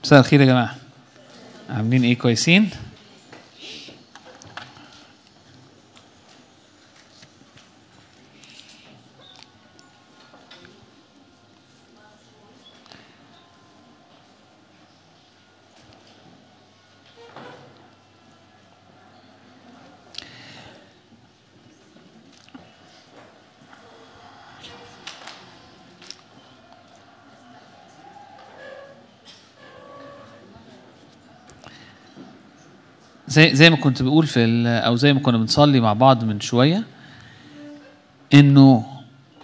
مساء الخير يا جماعة عاملين ايه كويسين زي زي ما كنت بقول في ال- او زي ما كنا بنصلي مع بعض من شويه انه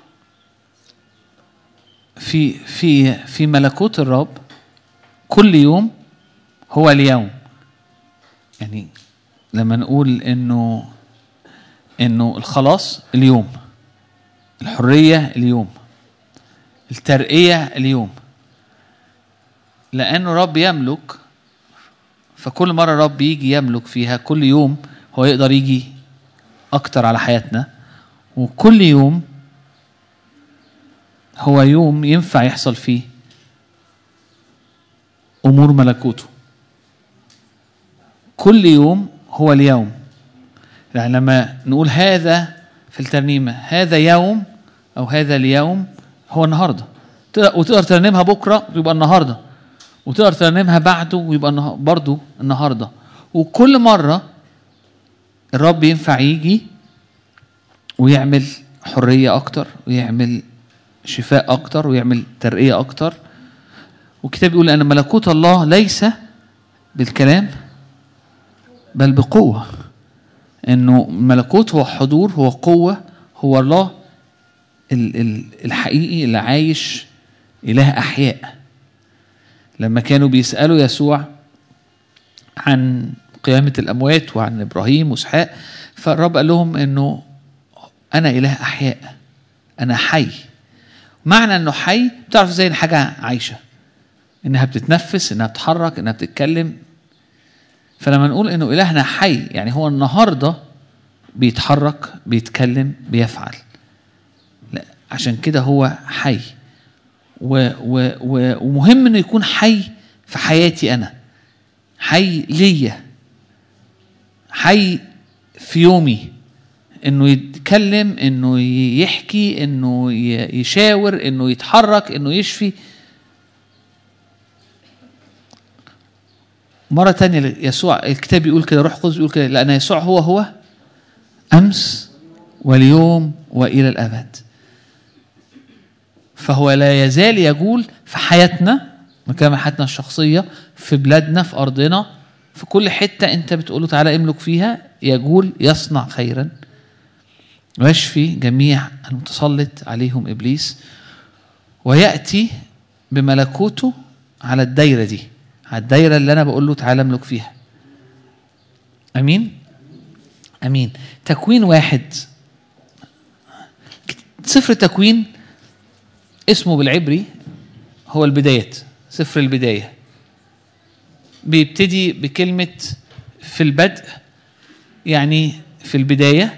في في في ملكوت الرب كل يوم هو اليوم يعني لما نقول انه انه الخلاص اليوم الحريه اليوم الترقيه اليوم لانه رب يملك فكل مرة رب يجي يملك فيها كل يوم هو يقدر يجي أكتر على حياتنا وكل يوم هو يوم ينفع يحصل فيه أمور ملكوته كل يوم هو اليوم يعني لما نقول هذا في الترنيمة هذا يوم أو هذا اليوم هو النهاردة تقدر- وتقدر ترنمها بكرة يبقى النهارده وتقدر ترنمها بعده ويبقى النه- برضه النهارده وكل مره الرب ينفع يجي ويعمل حريه اكتر ويعمل شفاء اكتر ويعمل ترقيه اكتر والكتاب بيقول ان ملكوت الله ليس بالكلام بل بقوه انه ملكوت هو حضور هو قوه هو الله ال- ال- الحقيقي اللي عايش اله احياء لما كانوا بيسألوا يسوع عن قيامة الأموات وعن إبراهيم وإسحاق فالرب قال لهم إنه أنا إله أحياء أنا حي معنى إنه حي بتعرف زي إن حاجة عايشة إنها بتتنفس إنها بتتحرك إنها بتتكلم فلما نقول إنه إلهنا حي يعني هو النهاردة بيتحرك بيتكلم بيفعل لا عشان كده هو حي و و و ومهم انه يكون حي في حياتي انا حي ليا حي في يومي انه يتكلم انه يحكي انه ي- يشاور انه يتحرك انه يشفي مرة تانية يسوع الكتاب بيقول كده روح القدس بيقول كده لأن يسوع هو هو أمس واليوم وإلى الأبد فهو لا يزال يجول في حياتنا مكان حياتنا الشخصية في بلادنا في أرضنا في كل حتة أنت بتقوله تعالى املك فيها يجول يصنع خيرا ويشفي جميع المتسلط عليهم إبليس ويأتي بملكوته على الدايرة دي على الدايرة اللي أنا بقول له تعالى املك فيها أمين أمين تكوين واحد سفر التكوين اسمه بالعبري هو البدايات سفر البداية بيبتدي بكلمة في البدء يعني في البداية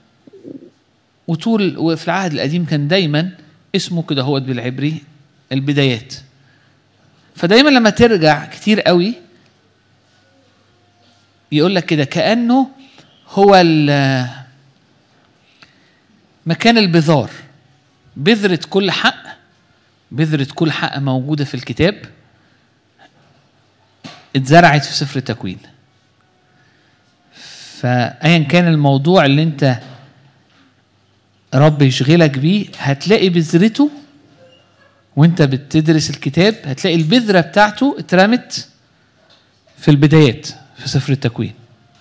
وطول وفي العهد القديم كان دايما اسمه كده هو بالعبري البدايات فدايما لما ترجع كتير قوي يقول لك كده كأنه هو ال- مكان البذار بذرة كل حق بذرة كل حق موجودة في الكتاب اتزرعت في سفر التكوين فأيا كان الموضوع اللي انت رب يشغلك بيه هتلاقي بذرته وانت بتدرس الكتاب هتلاقي البذرة بتاعته اترمت في البدايات في سفر التكوين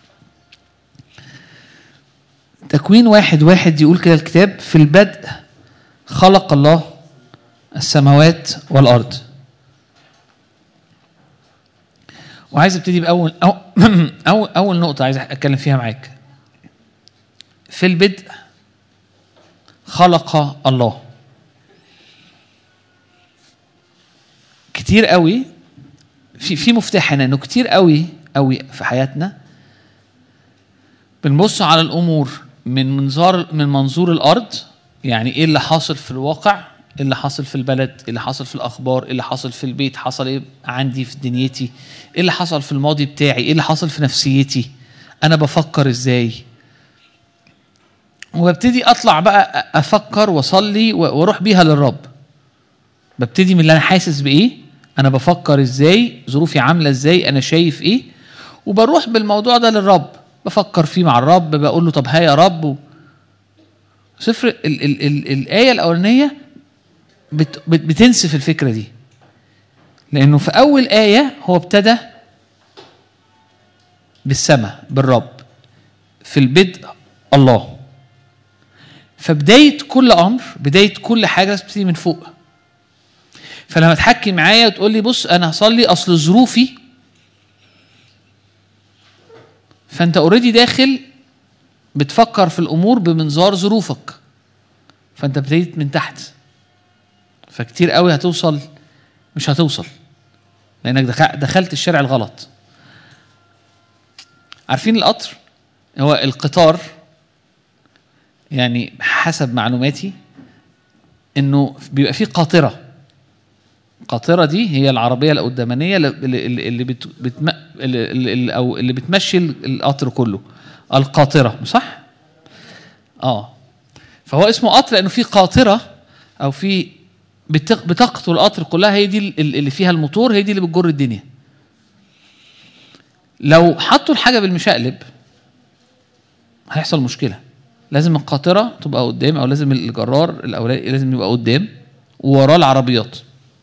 تكوين واحد واحد يقول كده الكتاب في البدء خلق الله السماوات والأرض وعايز ابتدي بأول أو أول, أول نقطة عايز أتكلم فيها معاك في البدء خلق الله كتير قوي في في مفتاح هنا انه كتير قوي قوي في حياتنا بنبص على الامور من منظار من منظور الارض يعني ايه اللي حاصل في الواقع إيه اللي حاصل في البلد إيه اللي حاصل في الاخبار إيه اللي حاصل في البيت حصل ايه عندي في دنيتي ايه اللي حصل في الماضي بتاعي ايه اللي حصل في نفسيتي انا بفكر ازاي وببتدي اطلع بقى افكر واصلي و- واروح بيها للرب ببتدي من اللي انا حاسس بايه انا بفكر ازاي ظروفي عامله ازاي انا شايف ايه وبروح بالموضوع ده للرب بفكر فيه مع الرب بقول له طب ها يا رب و... سفر ال ال ال الايه الاولانيه بت بت بتنسف الفكره دي لانه في اول ايه هو ابتدى بالسماء بالرب في البدء الله فبدايه كل امر بدايه كل حاجه لازم تبتدي من فوق فلما تحكي معايا وتقول لي بص انا هصلي اصل ظروفي فانت اوريدي داخل بتفكر في الامور بمنظار ظروفك فانت ابتديت من تحت فكتير قوي هتوصل مش هتوصل لانك دخ- دخلت الشارع الغلط عارفين القطر هو القطار يعني حسب معلوماتي انه بيبقى فيه قاطره القاطره دي هي العربيه القدامانيه اللي اللي اللي بت بتم اللي اللي او اللي بتمشي القطر كله القاطره صح اه فهو اسمه قطر لانه في قاطره او في بتق- بتقطر القطر كلها هي دي ال- اللي فيها الموتور هي دي اللي بتجر الدنيا لو حطوا الحاجه بالمشقلب هيحصل مشكله لازم القاطره تبقى قدام او لازم الجرار الاولاني لازم يبقى قدام ووراه العربيات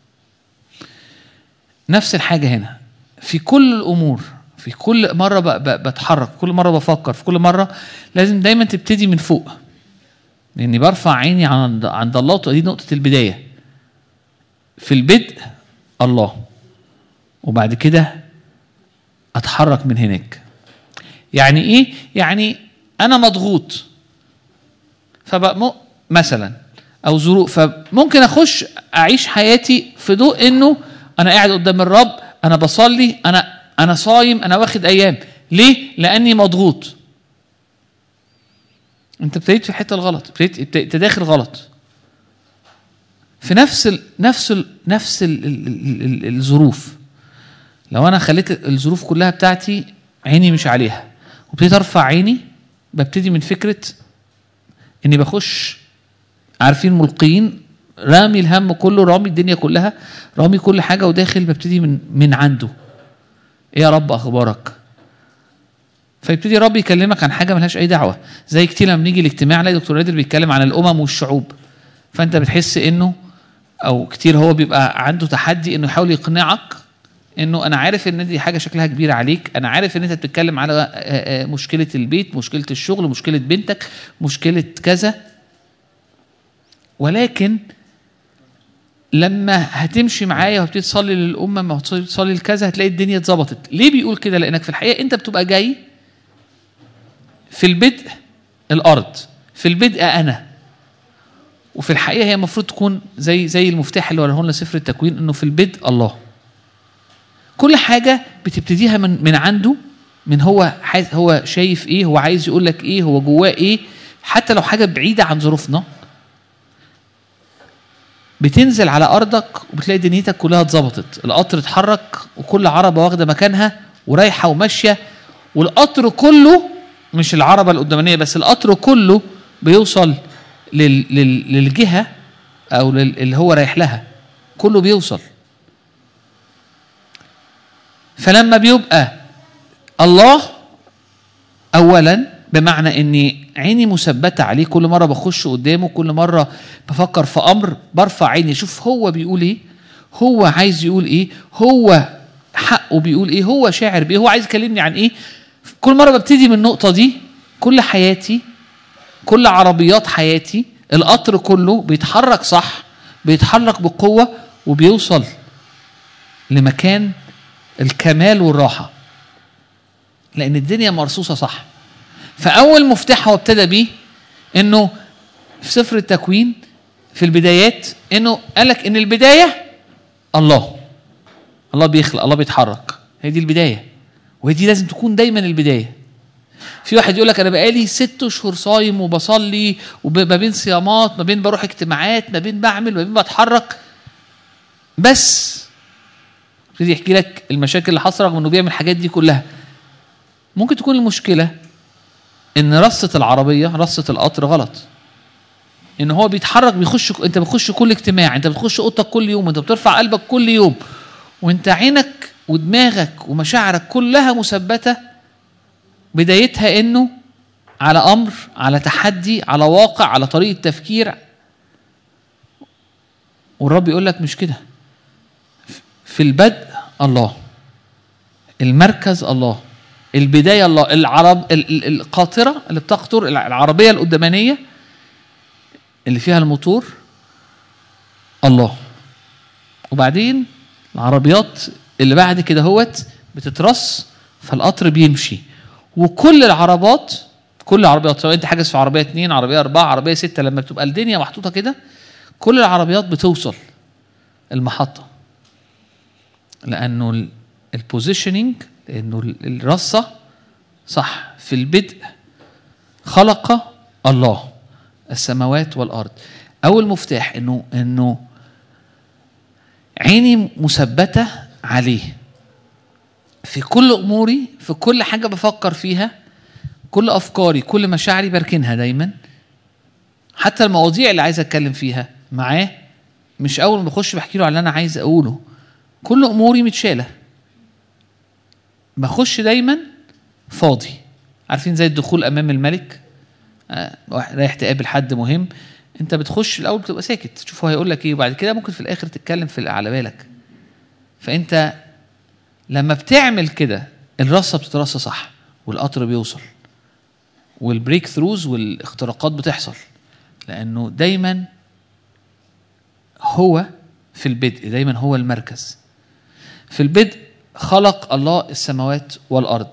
نفس الحاجه هنا في كل الامور في كل مره ب- ب- بتحرك كل مره بفكر في كل مره لازم دايما تبتدي من فوق لاني برفع عيني عند عند الله دي نقطه البدايه في البدء الله وبعد كده اتحرك من هناك يعني ايه يعني انا مضغوط فبقى م- مثلا او ظروف فممكن اخش اعيش حياتي في ضوء انه انا قاعد قدام الرب انا بصلي انا انا صايم انا واخد ايام ليه لاني مضغوط انت ابتديت في الحته الغلط ابتديت ابت- انت داخل غلط في نفس ال نفس ال نفس ال ال ال ال الظروف لو انا خليت الظروف كلها بتاعتي عيني مش عليها وابتديت ارفع عيني ببتدي من فكره اني بخش عارفين ملقين رامي الهم كله رامي الدنيا كلها رامي كل حاجه وداخل ببتدي من من عنده ايه يا رب اخبارك فيبتدي رب يكلمك عن حاجه ملهاش اي دعوه زي كتير لما بنيجي الاجتماع نلاقي دكتور نادر بيتكلم عن الامم والشعوب فانت بتحس انه او كتير هو بيبقى عنده تحدي انه يحاول يقنعك انه انا عارف ان دي حاجه شكلها كبيره عليك انا عارف ان انت بتتكلم على آه، آه، مشكله البيت مشكله الشغل مشكله بنتك مشكله كذا ولكن لما هتمشي معايا وهتبتدي تصلي للامه ما هتصلي تصلي لكذا هتلاقي الدنيا اتظبطت ليه بيقول كده لانك في الحقيقه انت بتبقى جاي في البدء الارض في البدء انا وفي الحقيقه هي المفروض تكون زي زي المفتاح اللي وراه لنا سفر التكوين انه في البدء الله كل حاجه بتبتديها من من عنده من هو حاس هو شايف ايه هو عايز يقول لك ايه هو جواه ايه حتى لو حاجه بعيده عن ظروفنا بتنزل على ارضك وبتلاقي دنيتك كلها اتظبطت القطر اتحرك وكل عربه واخده مكانها ورايحه وماشيه والقطر كله مش العربه القدامانيه بس القطر كله بيوصل لل لل للجهه او لل اللي هو رايح لها كله بيوصل فلما بيبقى الله اولا بمعنى اني عيني مثبته عليه كل مره بخش قدامه كل مره بفكر في امر برفع عيني اشوف هو بيقول ايه هو عايز يقول ايه هو حقه بيقول ايه هو شاعر بايه هو عايز يكلمني عن ايه كل مره ببتدي من النقطه دي كل حياتي كل عربيات حياتي القطر كله بيتحرك صح بيتحرك بقوه وبيوصل لمكان الكمال والراحه لان الدنيا مرصوصه صح فاول مفتاح هو ابتدى بيه انه في سفر التكوين في البدايات انه قالك ان البدايه الله الله بيخلق الله بيتحرك هي دي البدايه وهي دي لازم تكون دايما البدايه في واحد يقول لك انا بقالي ست اشهر صايم وبصلي وما بين صيامات ما بين بروح اجتماعات ما بين بعمل ما بين بتحرك بس يبتدي يحكي لك المشاكل اللي حصل رغم انه بيعمل الحاجات دي كلها ممكن تكون المشكله ان رصه العربيه رصه القطر غلط ان هو بيتحرك بيخش انت بتخش كل اجتماع انت بتخش اوضتك كل يوم انت بترفع قلبك كل يوم وانت عينك ودماغك ومشاعرك كلها مثبته بدايتها انه على امر على تحدي على واقع على طريقه تفكير والرب يقول لك مش كده في البدء الله المركز الله البدايه الله العرب القاطره اللي بتقطر العربيه القدامانيه اللي فيها الموتور الله وبعدين العربيات اللي بعد كده هوت بتترص فالقطر بيمشي وكل العربات كل العربيات سواء انت حاجز في عربيه اثنين عربيه اربعه عربيه سته لما بتبقى الدنيا محطوطه كده كل العربيات بتوصل المحطه لانه البوزيشننج لانه الرصه صح في البدء خلق الله السماوات والارض اول مفتاح انه انه عيني مثبته عليه في كل اموري في كل حاجه بفكر فيها كل افكاري كل مشاعري بركنها دايما حتى المواضيع اللي عايز اتكلم فيها معاه مش اول ما بخش بحكي له على اللي انا عايز اقوله كل اموري متشاله بخش دايما فاضي عارفين زي الدخول امام الملك آه رايح تقابل حد مهم انت بتخش الاول بتبقى ساكت تشوف هو هيقول لك ايه وبعد كده ممكن في الاخر تتكلم في على بالك فانت لما بتعمل كده الرصه بتترص صح والقطر بيوصل والبريك ثروز والاختراقات بتحصل لانه دايما هو في البدء دايما هو المركز في البدء خلق الله السماوات والارض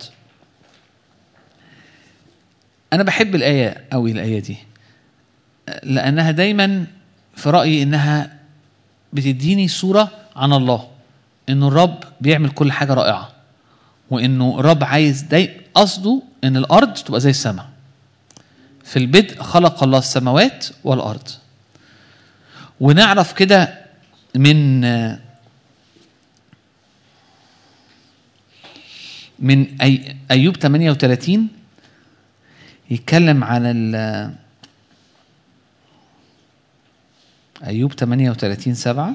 انا بحب الايه قوي الايه دي لانها دايما في رايي انها بتديني صوره عن الله انه الرب بيعمل كل حاجه رائعه وانه الرب عايز داي قصده ان الارض تبقى زي السماء في البدء خلق الله السماوات والارض ونعرف كده من من أي ايوب 38 يتكلم عن ال ايوب 38 7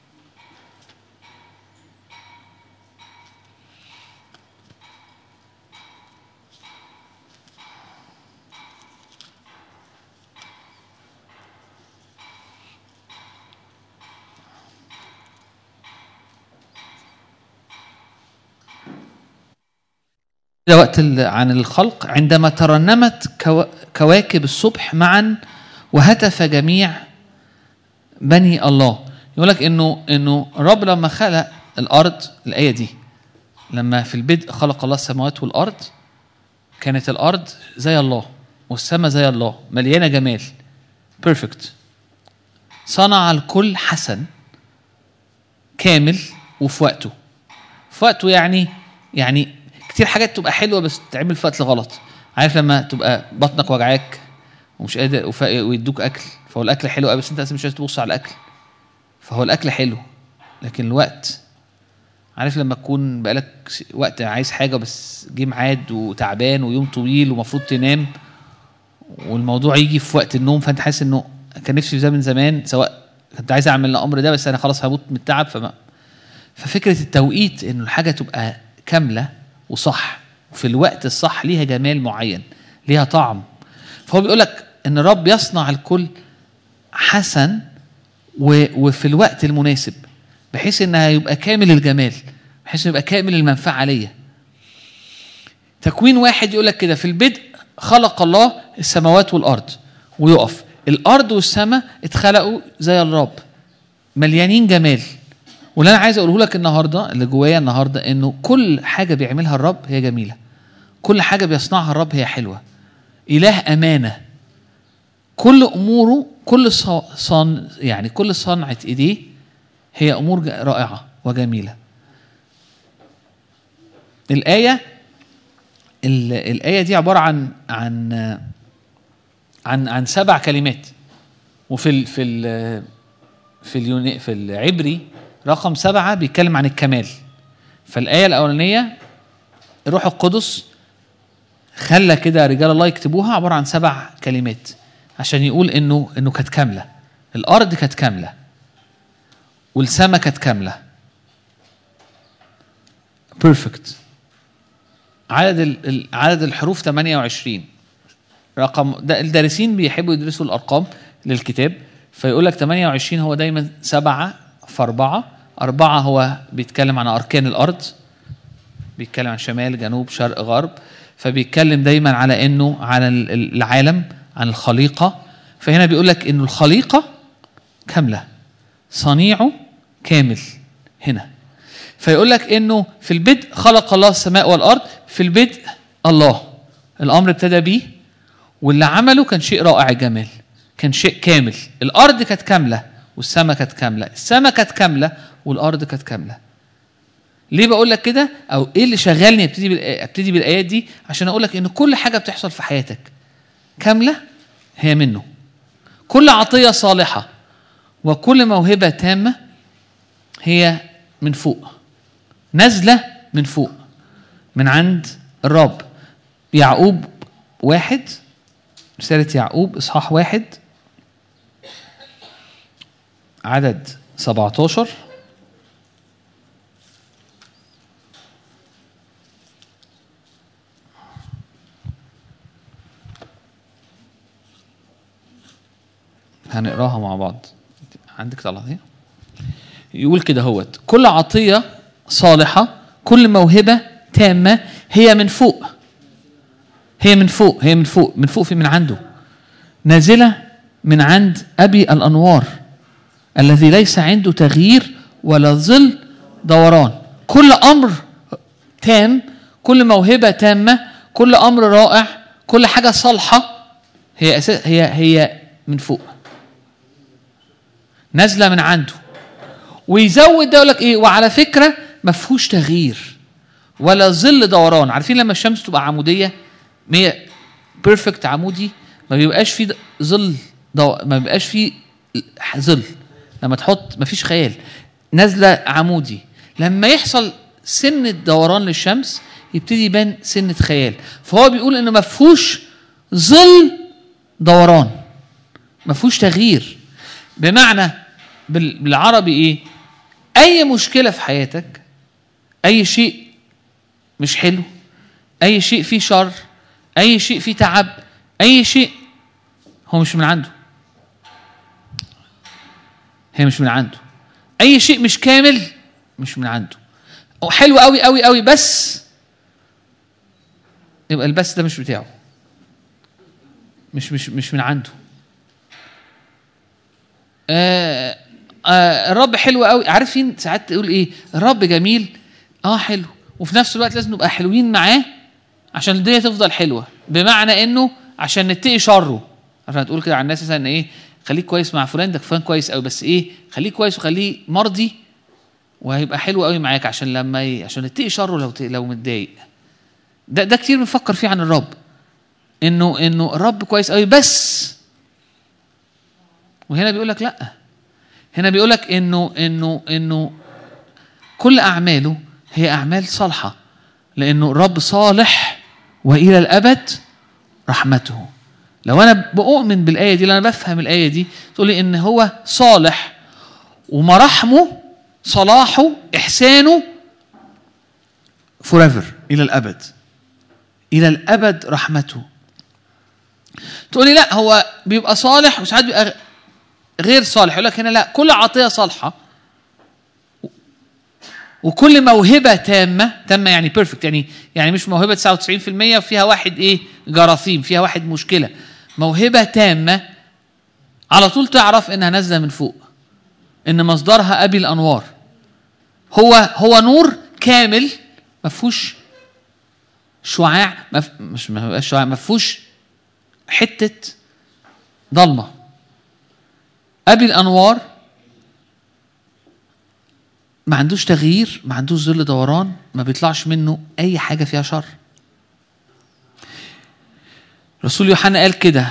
ده وقت عن الخلق عندما ترنمت كواكب الصبح معا وهتف جميع بني الله يقول لك انه انه الرب لما خلق الارض الايه دي لما في البدء خلق الله السماوات والارض كانت الارض زي الله والسماء زي الله مليانه جمال بيرفكت صنع الكل حسن كامل وفي وقته في وقته يعني يعني كتير حاجات تبقى حلوه بس تتعمل في وقت الغلط عارف لما تبقى بطنك وجعاك ومش قادر ويدوك اكل فهو الاكل حلو قوي بس انت اصلا مش عايز تبص على الاكل فهو الاكل حلو لكن الوقت عارف لما تكون بقالك وقت عايز حاجه بس جه ميعاد وتعبان ويوم طويل ومفروض تنام والموضوع يجي في وقت النوم فانت حاسس انه كان نفسي في ده من زمان سواء كنت عايز اعمل الامر ده بس انا خلاص هموت من التعب فما ففكره التوقيت انه الحاجه تبقى كامله وصح وفي الوقت الصح ليها جمال معين ليها طعم فهو بيقول لك ان الرب يصنع الكل حسن وفي الوقت المناسب بحيث انها يبقى كامل الجمال بحيث يبقى كامل المنفعه ليا تكوين واحد يقول لك كده في البدء خلق الله السماوات والارض ويقف الارض والسماء اتخلقوا زي الرب مليانين جمال واللي انا عايز اقوله لك النهارده اللي جوايا النهارده انه كل حاجه بيعملها الرب هي جميله كل حاجه بيصنعها الرب هي حلوه اله امانه كل اموره كل صن يعني كل صنعه ايديه هي امور رائعه وجميله الايه ال- الايه دي عباره عن عن عن عن سبع كلمات وفي ال في ال في اليوني في العبري رقم سبعه بيتكلم عن الكمال فالايه الاولانيه الروح القدس خلى كده رجال الله يكتبوها عباره عن سبع كلمات عشان يقول انه انه كانت كامله الارض كانت كامله والسماء كانت كامله بيرفكت عدد ال- ال- عدد الحروف 28 رقم ده الدارسين بيحبوا يدرسوا الارقام للكتاب فيقول لك 28 هو دايما سبعه في اربعه اربعه هو بيتكلم عن اركان الارض بيتكلم عن شمال جنوب شرق غرب فبيتكلم دايما على انه على ال- ال- العالم عن الخليقه فهنا بيقول لك انه الخليقه كامله صنيعه كامل هنا فيقول لك انه في البدء خلق الله السماء والارض في البدء الله الامر ابتدى بيه واللي عمله كان شيء رائع الجمال كان شيء كامل الارض كانت كامله والسماء كانت كامله السماء كانت كامله والارض كانت كامله ليه بقول لك كده او ايه اللي شغلني ابتدي بالآ- ابتدي بالايات دي عشان اقول لك ان كل حاجه بتحصل في حياتك كامله هي منه كل عطيه صالحه وكل موهبه تامه هي من فوق نازله من فوق من عند الرب يعقوب واحد رسالة يعقوب إصحاح واحد عدد 17 هنقراها مع بعض عندك طلعتين يقول كده هوت كل عطية صالحة كل موهبة تامة هي من فوق هي من فوق هي من فوق من فوق في من عنده نازلة من عند أبي الأنوار الذي ليس عنده تغيير ولا ظل دوران كل أمر تام كل موهبة تامة كل أمر رائع كل حاجة صالحة هي أساس هي هي من فوق نازلة من عنده ويزود ده يقول لك ايه وعلى فكره ما فيهوش تغيير ولا ظل دوران عارفين لما الشمس تبقى عموديه هي بيرفكت عمودي ما بيبقاش فيه د- ظل دو... ما بيبقاش فيه ظل لما تحط ما فيش خيال نازله عمودي لما يحصل سنه دوران للشمس يبتدي يبان سنه خيال فهو بيقول ان ما فيهوش ظل دوران ما فيهوش تغيير بمعنى بال- بالعربي ايه اي مشكله في حياتك اي شيء مش حلو اي شيء فيه شر اي شيء فيه تعب اي شيء هو مش من عنده هي مش من عنده اي شيء مش كامل مش من عنده هو حلو قوي قوي قوي بس يبقى البس ده مش بتاعه مش مش مش من عنده آه آه الرب حلو قوي عارفين ساعات تقول ايه الرب جميل اه حلو وفي نفس الوقت لازم نبقى حلوين معاه عشان الدنيا تفضل حلوه بمعنى انه عشان نتقي شره عشان تقول كده على الناس مثلا ايه خليك كويس مع فلان ده فلان كويس قوي بس ايه خليك كويس وخليه مرضي وهيبقى حلو قوي معاك عشان لما ي... عشان نتقي شره لو ت... لو متضايق ده ده كتير بنفكر فيه عن الرب انه انه الرب كويس قوي بس وهنا بيقول لك لا هنا بيقول لك انه انه انه كل اعماله هي اعمال صالحه لانه الرب صالح والى الابد رحمته لو انا بؤمن بالايه دي لو انا بفهم الايه دي تقول لي ان هو صالح ومراحمه صلاحه احسانه forever الى الابد الى الابد رحمته تقول لي لا هو بيبقى صالح وساعات بيبقى غير صالح يقول لك هنا لا كل عطيه صالحه وكل موهبه تامه تامه يعني بيرفكت يعني يعني مش موهبه 99% وفيها واحد ايه جراثيم فيها واحد مشكله موهبه تامه على طول تعرف انها نازله من فوق ان مصدرها ابي الانوار هو هو نور كامل ما فيهوش شعاع ما ف... مش ما بقاش شعاع ما فيهوش حته ضلمه ابي الانوار ما عندوش تغيير ما عندوش ظل دوران ما بيطلعش منه اي حاجه فيها شر رسول يوحنا قال كده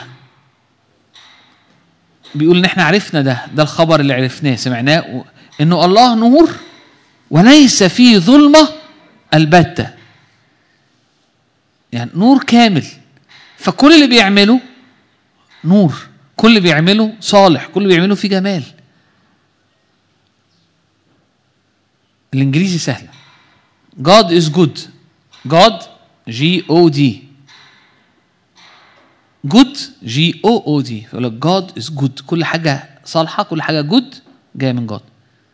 بيقول ان احنا عرفنا ده ده الخبر اللي عرفناه سمعناه و- انه الله نور وليس فيه ظلمه البته يعني نور كامل فكل اللي بيعمله نور كل اللي بيعمله صالح كل اللي بيعمله فيه جمال الانجليزي سهله God is good God G O D good G O O D يقول لك God is good كل حاجة صالحة كل حاجة good جاية من God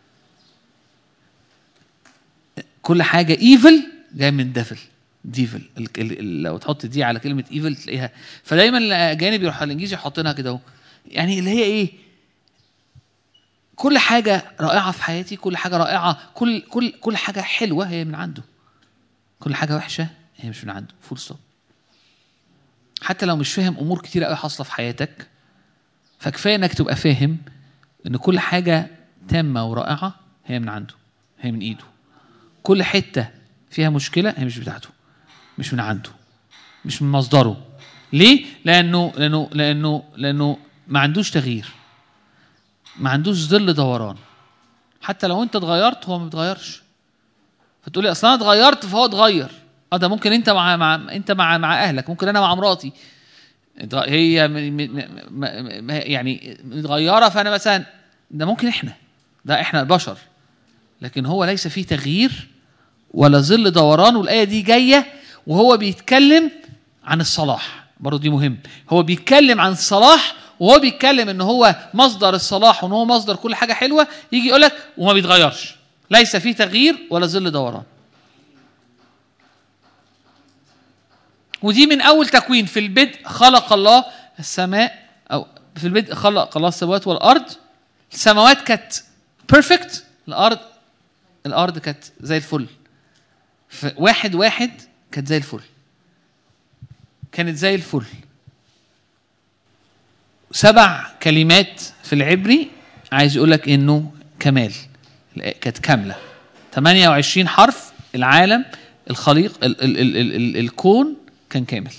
كل حاجة evil جاية من devil devil ال- ال- ال- لو تحط دي على كلمة evil تلاقيها فدايما الأجانب يروحوا على الإنجليزي حاطينها كده اهو يعني اللي هي إيه كل حاجة رائعة في حياتي كل حاجة رائعة كل كل كل حاجة حلوة هي من عنده كل حاجة وحشة هي مش من عنده فول ستوب حتى لو مش فاهم امور كتير قوي حاصله في حياتك فكفايه انك تبقى فاهم ان كل حاجه تامه ورائعه هي من عنده هي من ايده كل حته فيها مشكله هي مش بتاعته مش من عنده مش من مصدره ليه لانه لانه لانه لانه ما عندوش تغيير ما عندوش ظل دوران حتى لو انت اتغيرت هو ما بيتغيرش فتقول لي اصل انا اتغيرت فهو اتغير اه ده ممكن انت مع, مع انت مع مع اهلك ممكن انا مع مراتي اتغ- هي م... م... م... م... يعني متغيره فانا مثلا ده ممكن احنا ده احنا البشر لكن هو ليس فيه تغيير ولا ظل دوران والايه دي جايه وهو بيتكلم عن الصلاح برضه دي مهم هو بيتكلم عن الصلاح وهو بيتكلم ان هو مصدر الصلاح وان هو مصدر كل حاجه حلوه يجي يقول لك وما بيتغيرش ليس فيه تغيير ولا ظل دوران ودي من اول تكوين في البدء خلق الله السماء او في البدء خلق الله السماوات والارض السماوات كانت بيرفكت الارض الارض كانت زي الفل ف- واحد واحد كانت زي الفل كانت زي الفل سبع كلمات في العبري عايز يقول لك انه كمال كانت كامله 28 حرف العالم الخليق ال ال ال ال ال الكون كان كامل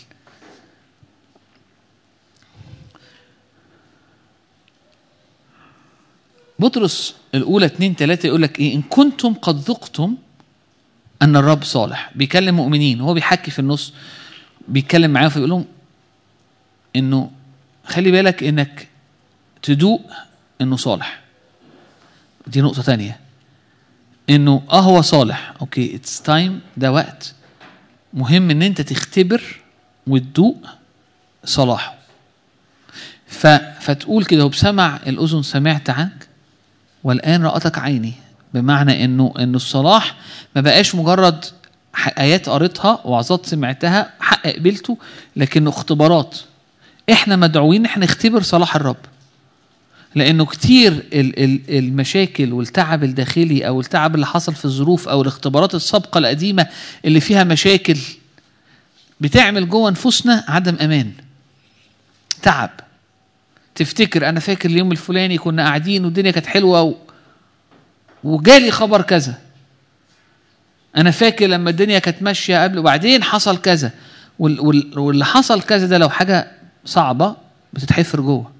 بطرس الأولى اتنين تلاتة يقول لك إيه إن كنتم قد ذقتم أن الرب صالح بيكلم مؤمنين هو بيحكي في النص بيتكلم معاهم فيقول لهم إنه خلي بالك إنك تدوق إنه صالح دي نقطة تانية إنه آه هو صالح أوكي اتس تايم ده وقت مهم إن أنت تختبر وتدوق صلاحه ف... فتقول كده وبسمع الأذن سمعت عنك والآن رأتك عيني بمعنى إنه إنه الصلاح ما بقاش مجرد ح- آيات قريتها وعظات سمعتها حق قبلته لكنه اختبارات إحنا مدعوين إحنا نختبر صلاح الرب لأنه كتير ال- ال- المشاكل والتعب الداخلي أو التعب اللي حصل في الظروف أو الاختبارات السابقة القديمة اللي فيها مشاكل بتعمل جوه نفوسنا عدم أمان تعب تفتكر انا فاكر اليوم الفلاني كنا قاعدين والدنيا كانت حلوه و... وجالي خبر كذا انا فاكر لما الدنيا كانت ماشيه قبل وبعدين حصل كذا وال... وال... واللي حصل كذا ده لو حاجه صعبه بتتحفر جوه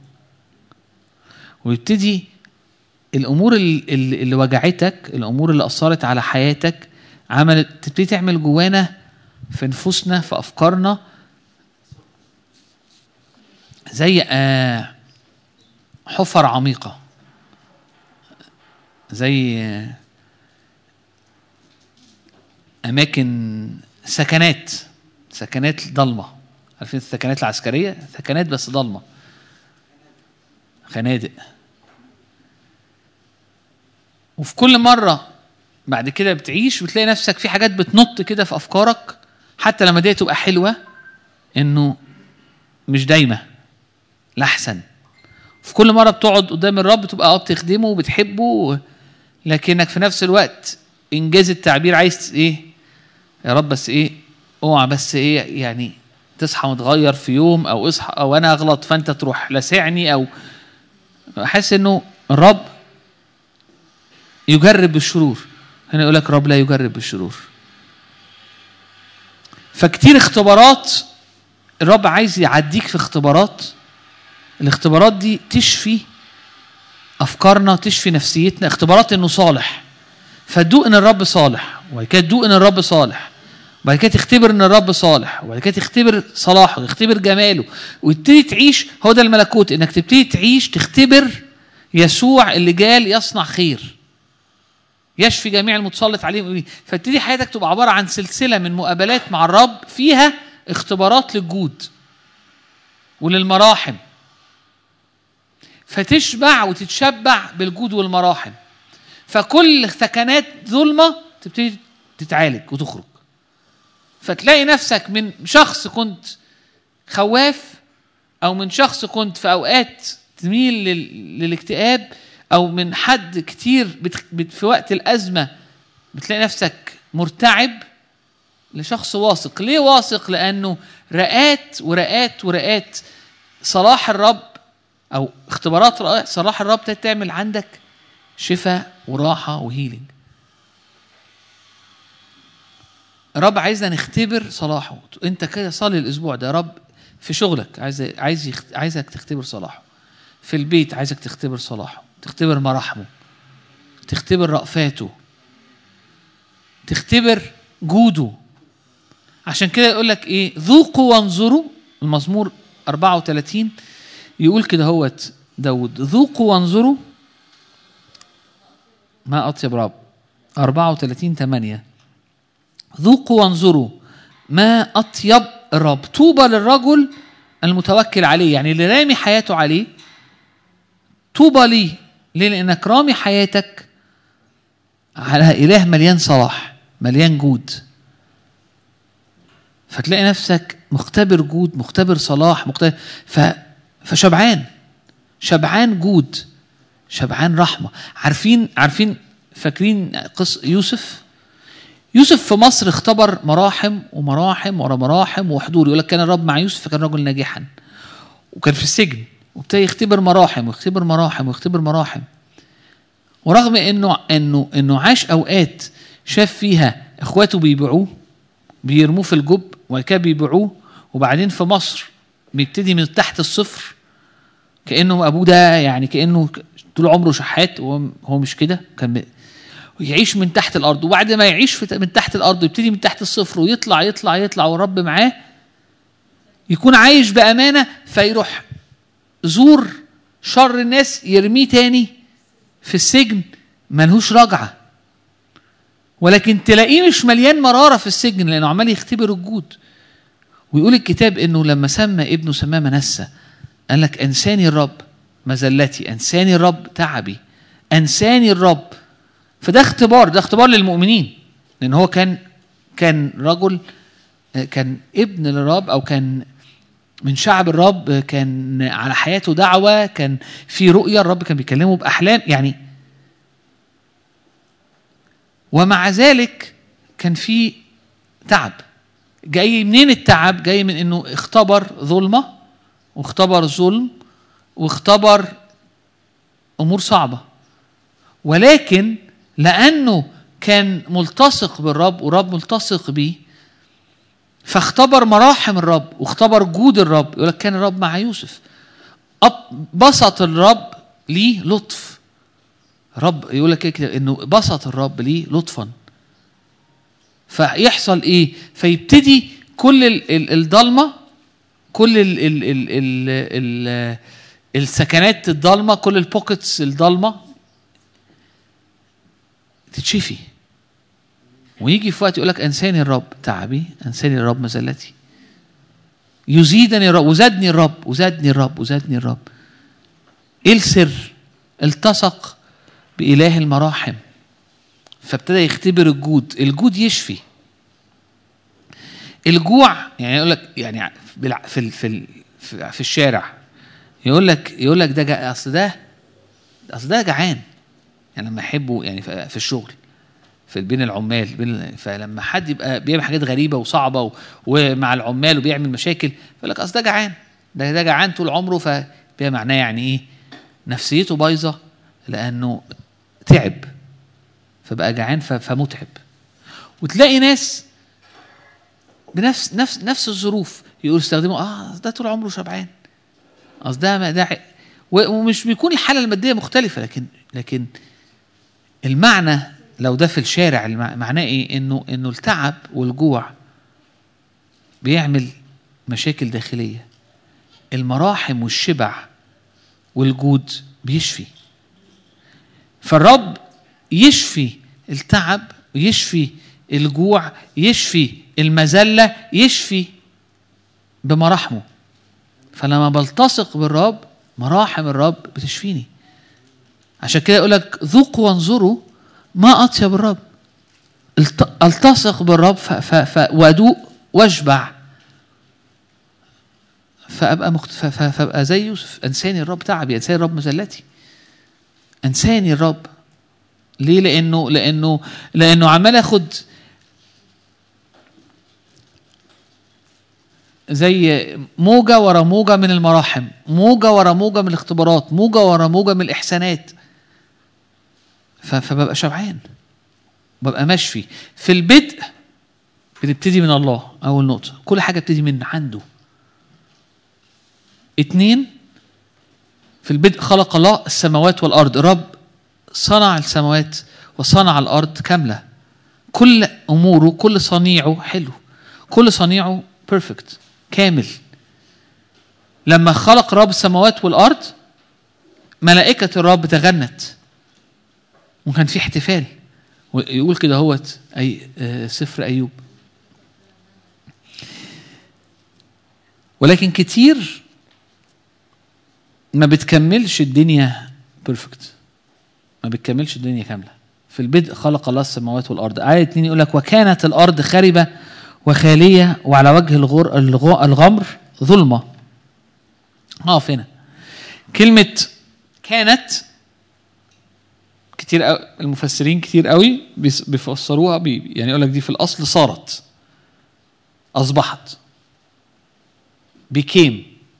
ويبتدي الامور اللي, اللي وجعتك الامور اللي اثرت على حياتك عملت تبتدي تعمل جوانا في نفوسنا في افكارنا زي آه حفر عميقة زي آه، أماكن سكنات سكنات ضلمة عارفين السكنات العسكرية سكنات بس ضلمة خنادق وفي كل مرة بعد كده بتعيش وتلاقي نفسك في حاجات بتنط كده في أفكارك حتى لما دي تبقى حلوة إنه مش دايمة لأحسن في كل مرة بتقعد قدام الرب تبقى اه بتخدمه وبتحبه و... لكنك في نفس الوقت إنجاز التعبير عايز إيه يا رب بس إيه اوعى بس إيه يعني تصحى متغير في يوم أو اصحى أو أنا أغلط فأنت تروح لسعني أو حاسس إنه الرب يجرب بالشرور هنا يقول لك رب لا يجرب بالشرور فكتير اختبارات الرب عايز يعديك في اختبارات الاختبارات دي تشفي افكارنا تشفي نفسيتنا اختبارات انه صالح فتدوق ان الرب صالح وبعد كده تدوق ان الرب صالح وبعد كده تختبر ان الرب صالح وبعد كده تختبر صلاحه تختبر جماله وتبتدي تعيش هو ده الملكوت انك تبتدي تعيش تختبر يسوع اللي جال يصنع خير يشفي جميع المتسلط عليهم فتبتدي حياتك تبقى عباره عن سلسله من مقابلات مع الرب فيها اختبارات للجود وللمراحم فتشبع وتتشبع بالجود والمراحم فكل ثكنات ظلمه تبتدي تتعالج وتخرج فتلاقي نفسك من شخص كنت خواف او من شخص كنت في اوقات تميل لل... للاكتئاب او من حد كتير بت... بت... في وقت الازمه بتلاقي نفسك مرتعب لشخص واثق ليه واثق لانه رئات ورئات ورئات صلاح الرب او اختبارات صلاح الرب تعمل عندك شفاء وراحه وهيلينج الرب عايزنا نختبر صلاحه انت كده صلي الاسبوع ده يا رب في شغلك عايز عايز يخت... عايزك تختبر صلاحه في البيت عايزك تختبر صلاحه تختبر مراحمه تختبر رأفاته تختبر جوده عشان كده يقول لك ايه ذوقوا وانظروا المزمور 34 يقول كده هوت داود ذوقوا وانظروا ما اطيب رب 34 8 ذوقوا وانظروا ما اطيب الرب طوبى للرجل المتوكل عليه يعني اللي رامي حياته عليه طوبى لي ليه لانك رامي حياتك على اله مليان صلاح مليان جود فتلاقي نفسك مختبر جود مختبر صلاح مختبر ف... فشبعان شبعان جود شبعان رحمه عارفين عارفين فاكرين قص يوسف يوسف في مصر اختبر مراحم ومراحم ورا مراحم وحضور يقول لك كان الرب مع يوسف فكان رجل ناجحا وكان في السجن وابتدى يختبر مراحم ويختبر مراحم ويختبر مراحم ورغم انه انه انه عاش اوقات شاف فيها اخواته بيبيعوه بيرموه في الجب وبعد كده بيبيعوه وبعدين في مصر بيبتدي من تحت الصفر كانه ابوه ده يعني كانه طول عمره شحات وهو مش كده كان يعيش من تحت الارض وبعد ما يعيش من تحت الارض يبتدي من تحت الصفر ويطلع يطلع يطلع والرب معاه يكون عايش بامانه فيروح زور شر الناس يرميه تاني في السجن ملهوش رجعه ولكن تلاقيه مش مليان مراره في السجن لانه عمال يختبر الجود ويقول الكتاب انه لما سمى ابنه سماه منسى قال لك انساني الرب مزلتي انساني الرب تعبي انساني الرب فده اختبار ده اختبار للمؤمنين لان هو كان كان رجل كان ابن للرب او كان من شعب الرب كان على حياته دعوة كان في رؤية الرب كان بيكلمه بأحلام يعني ومع ذلك كان في تعب جاي منين التعب جاي من انه اختبر ظلمة واختبر ظلم واختبر امور صعبة ولكن لانه كان ملتصق بالرب والرب ملتصق بيه فاختبر مراحم الرب واختبر جود الرب يقول لك كان الرب مع يوسف بسط الرب ليه لطف رب يقول لك كده انه بسط الرب ليه لطفا فيحصل ايه فيبتدي كل الضلمه كل ال ال ال ال ال السكنات الضلمه كل البوكيتس الضلمه تتشفي ويجي في وقت يقول لك انساني الرب تعبي انساني الرب مزلتي يزيدني الرب وزادني الرب وزادني الرب وزادني الرب ايه السر التصق باله المراحم فابتدى يختبر الجود الجود يشفي الجوع يعني يقول لك يعني في في في الشارع يقول لك يقول لك ده اصل ده اصل ده جعان يعني لما يحبوا يعني في الشغل في بين العمال بين فلما حد يبقى بيعمل حاجات غريبه وصعبه و... ومع العمال وبيعمل مشاكل يقول لك اصل ده جعان ده ده جعان طول عمره فبيبقى معناه يعني ايه نفسيته بايظه لانه تعب فبقى جعان ف... فمتعب وتلاقي ناس بنفس نفس نفس الظروف يقول استخدمه اه ده طول عمره شبعان اصل ده ما- ده ع- و- ومش بيكون الحاله الماديه مختلفه لكن لكن المعنى لو ده في الشارع المع- معناه ايه انه انه التعب والجوع بيعمل مشاكل داخليه المراحم والشبع والجود بيشفي فالرب يشفي التعب يشفي الجوع يشفي المذله يشفي بمراحمه فلما بلتصق بالرب مراحم الرب بتشفيني عشان كده يقول لك ذوقوا وانظروا ما اطيب الرب الت- التصق بالرب ف... ف... ف... وادوق واشبع فابقى مخت... ف... ف... فابقى زي يوسف انساني الرب تعبي انساني الرب مذلتي انساني الرب ليه لانه لانه لانه عمال اخد زي موجة ورا موجة من المراحم موجة ورا موجة من الاختبارات موجة ورا موجة من الإحسانات ف- فببقى شبعان ببقى مشفي في البدء بنبتدي من الله أول نقطة كل حاجة بتبتدي من عنده اتنين في البدء خلق الله السماوات والأرض الرب صنع السماوات وصنع الأرض كاملة كل أموره كل صنيعه حلو كل صنيعه بيرفكت كامل لما خلق رب السماوات والأرض ملائكة الرب تغنت وكان في احتفال ويقول كده هوت أي آه، سفر أيوب ولكن كتير ما بتكملش الدنيا بيرفكت ما بتكملش الدنيا كاملة في البدء خلق الله السماوات والأرض آية اتنين يقول لك وكانت الأرض خاربة وخالية وعلى وجه الغر الغ- الغمر ظلمة اقف هنا كلمة كانت كتير أو المفسرين كتير قوي بيس- بيفسروها بي يعني يقول لك دي في الأصل صارت أصبحت became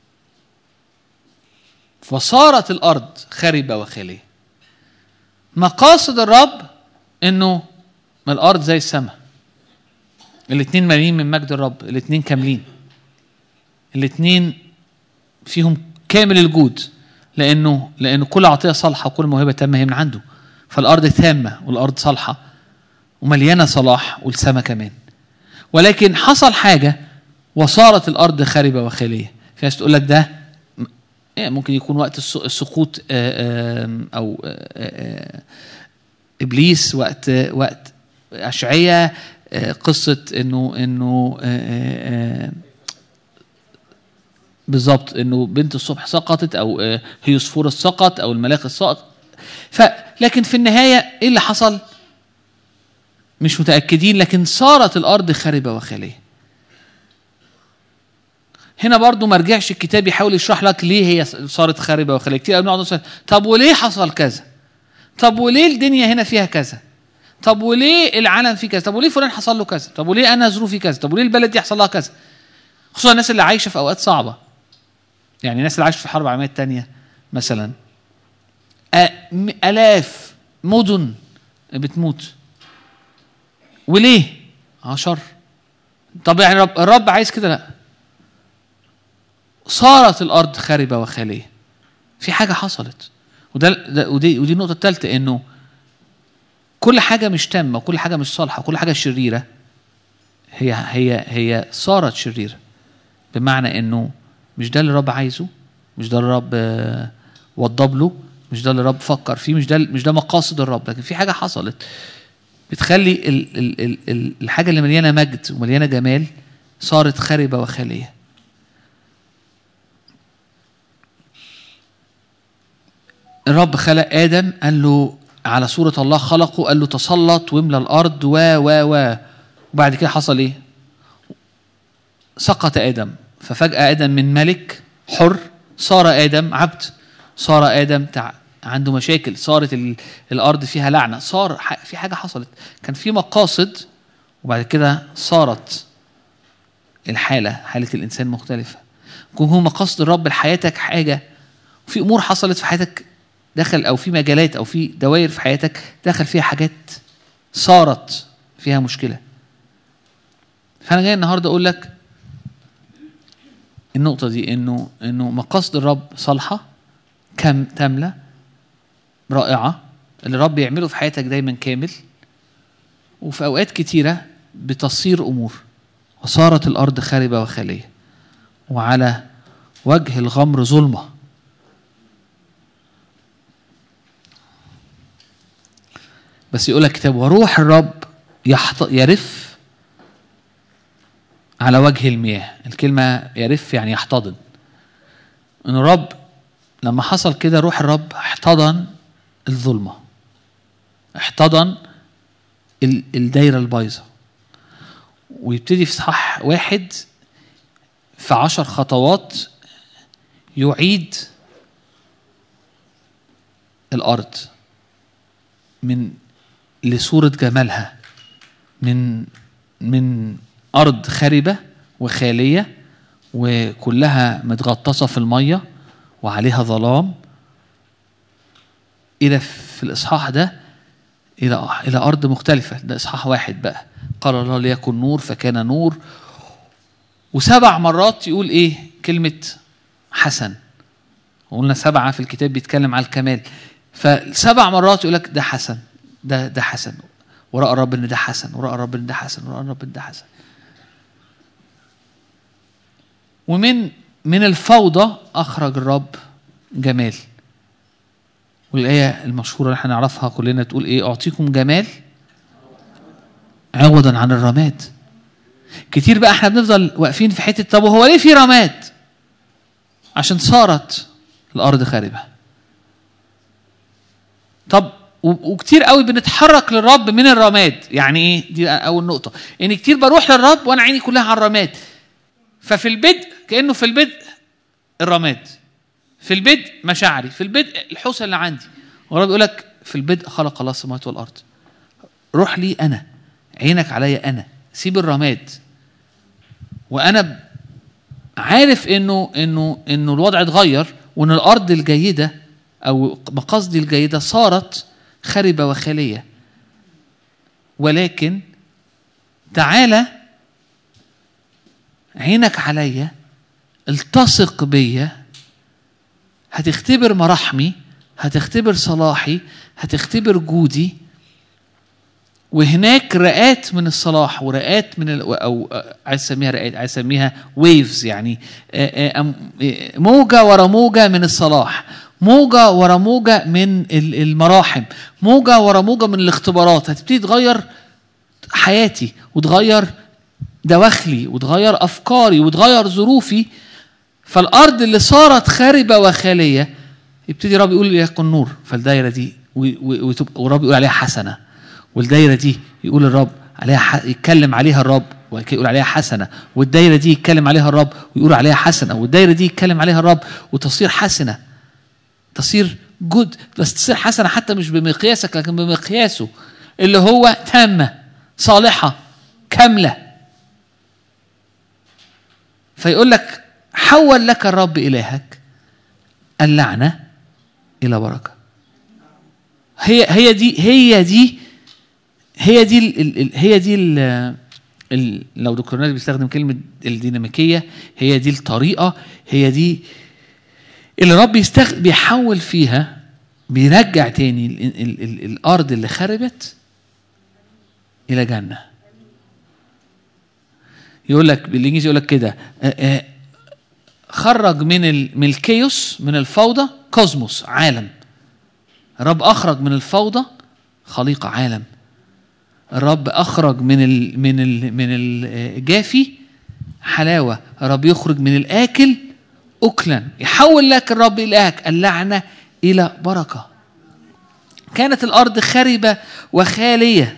فصارت الأرض خربة وخالية مقاصد الرب انه ما الارض زي السماء الاثنين مالين من مجد الرب الاثنين كاملين الاثنين فيهم كامل الجود لانه لانه كل عطيه صالحه وكل موهبه تامه هي من عنده فالارض تامه والارض صالحه ومليانه صلاح والسماء كمان ولكن حصل حاجه وصارت الارض خاربه وخاليه في ناس تقول لك ده م- إيه ممكن يكون وقت الس- السقوط آه، آم، او آه، آه، ابليس وقت وقت اشعياء آه، قصه انه انه آه، آه، آه، بالظبط انه بنت الصبح سقطت او آه، هيوسفورس سقط او الملاك سقط ف لكن في النهايه ايه اللي حصل؟ مش متاكدين لكن صارت الارض خاربه وخاليه. هنا برضو ما رجعش الكتاب يحاول يشرح لك ليه هي صارت خاربه وخاليه كتير قوي بنقعد نسال طب وليه حصل كذا؟ طب وليه الدنيا هنا فيها كذا؟ طب وليه العالم فيه كذا؟ طب وليه فلان حصل له كذا؟ طب وليه انا ظروفي كذا؟ طب وليه البلد دي حصل لها كذا؟ خصوصا الناس اللي عايشه في اوقات صعبه. يعني الناس اللي عايشه في الحرب العالميه الثانيه مثلا آ- م- الاف مدن بتموت وليه؟ اه شر طب يعني الرب, الرب عايز كده لا صارت الارض خاربه وخاليه في حاجه حصلت وده ده ودي ودي النقطه الثالثه انه كل حاجه مش تامه وكل حاجه مش صالحه وكل حاجه شريره هي هي هي صارت شريره بمعنى انه مش ده اللي الرب عايزه مش ده اللي الرب آه، وضب له مش ده اللي الرب فكر فيه مش ده مش ده مقاصد الرب لكن في حاجه حصلت بتخلي ال ال ال ال الحاجه اللي مليانه مجد ومليانه جمال صارت خاربه وخاليه الرب خلق ادم قال له على صوره الله خلقه قال له تسلط واملى الارض و و و وبعد كده حصل ايه سقط ادم ففجاه ادم من ملك حر صار ادم عبد صار ادم تع... عنده مشاكل صارت ال... الارض فيها لعنه صار ح... في حاجه حصلت كان في مقاصد وبعد كده صارت الحاله حاله الانسان مختلفه يكون هو مقاصد الرب لحياتك حاجه وفي امور حصلت في حياتك دخل او في مجالات او في دوائر في حياتك دخل فيها حاجات صارت فيها مشكله فانا جاي النهارده اقول لك النقطة دي انه انه مقاصد الرب صالحة كم كاملة رائعة اللي الرب يعمله في حياتك دايما كامل وفي اوقات كتيرة بتصير امور وصارت الارض خاربة وخالية وعلى وجه الغمر ظلمة بس يقول لك كتاب وروح الرب يحط يرف على وجه المياه الكلمة يرف يعني يحتضن ان الرب لما حصل كده روح الرب احتضن الظلمة احتضن ال- الدايرة البايظة ويبتدي في صح واحد في عشر خطوات يعيد الأرض من لصورة جمالها من من أرض خربة وخالية وكلها متغطسة في المية وعليها ظلام إلى في الإصحاح ده إلى إلى أرض مختلفة ده إصحاح واحد بقى قال الله ليكن نور فكان نور وسبع مرات يقول إيه كلمة حسن وقلنا سبعة في الكتاب بيتكلم على الكمال فسبع مرات يقول لك ده حسن ده ده حسن ورأى الرب ان ده حسن ورأى الرب ان ده حسن ورأى الرب ان ده حسن ومن من الفوضى اخرج الرب جمال والآية المشهورة اللي احنا نعرفها كلنا تقول ايه اعطيكم جمال عوضا عن الرماد كتير بقى احنا بنفضل واقفين في حتة طب وهو ليه في رماد عشان صارت الارض خاربة طب و- وكتير قوي بنتحرك للرب من الرماد يعني ايه دي اول نقطة ان كتير بروح للرب وانا عيني كلها على الرماد ففي البدء كأنه في البدء الرماد في البدء مشاعري في البدء الحوسه اللي عندي والرب يقول لك في البدء خلق الله السماوات والارض روح لي انا عينك عليا انا سيب الرماد وانا ب- عارف انه انه انه الوضع اتغير وان الارض الجيده او مقاصدي الجيده صارت خربه وخاليه ولكن تعالى عينك عليا التصق بيا هتختبر مراحمي هتختبر صلاحي هتختبر جودي وهناك رئات من الصلاح ورئات من ال... او آه، عايز اسميها رئات عايز اسميها ويفز يعني آه، آه، أم- آه، موجه ورا موجه من الصلاح موجه ورا موجه من ال- المراحم موجه ورا موجه من الاختبارات هتبتدي تغير حياتي وتغير دواخلي وتغير افكاري وتغير ظروفي فالارض اللي صارت خاربه وخاليه يبتدي الرب يقول يكن نور فالدايره دي و- و- وتبقى- والرب يقول عليها حسنه والدايره دي يقول الرب عليها ح... يتكلم عليها الرب وبعد كده يقول عليها حسنه والدايره دي يتكلم عليها الرب ويقول عليها حسنه والدايره دي يتكلم عليها الرب وتصير حسنه تصير جود بس تصير حسنه حتى مش بمقياسك لكن بمقياسه اللي هو تامه صالحه كامله فيقول لك حول لك الرب إلهك اللعنة إلى بركة هي هي دي هي دي هي دي ال ال ال هي دي ال ال لو دكتور نادي بيستخدم كلمة الديناميكية هي دي الطريقة هي دي اللي الرب يستخ... بيحول فيها بيرجع تاني ال ال ال الأرض اللي خربت إلى جنة يقول لك بالانجليزي يقول لك كده آه، آه، خرج من ال- من الكيوس من الفوضى كوزموس عالم الرب اخرج من الفوضى خليقه عالم الرب اخرج من ال من ال من الجافي حلاوه الرب يخرج من الاكل اكلا يحول لك الرب الهك اللعنه الى بركه كانت الارض خربه وخاليه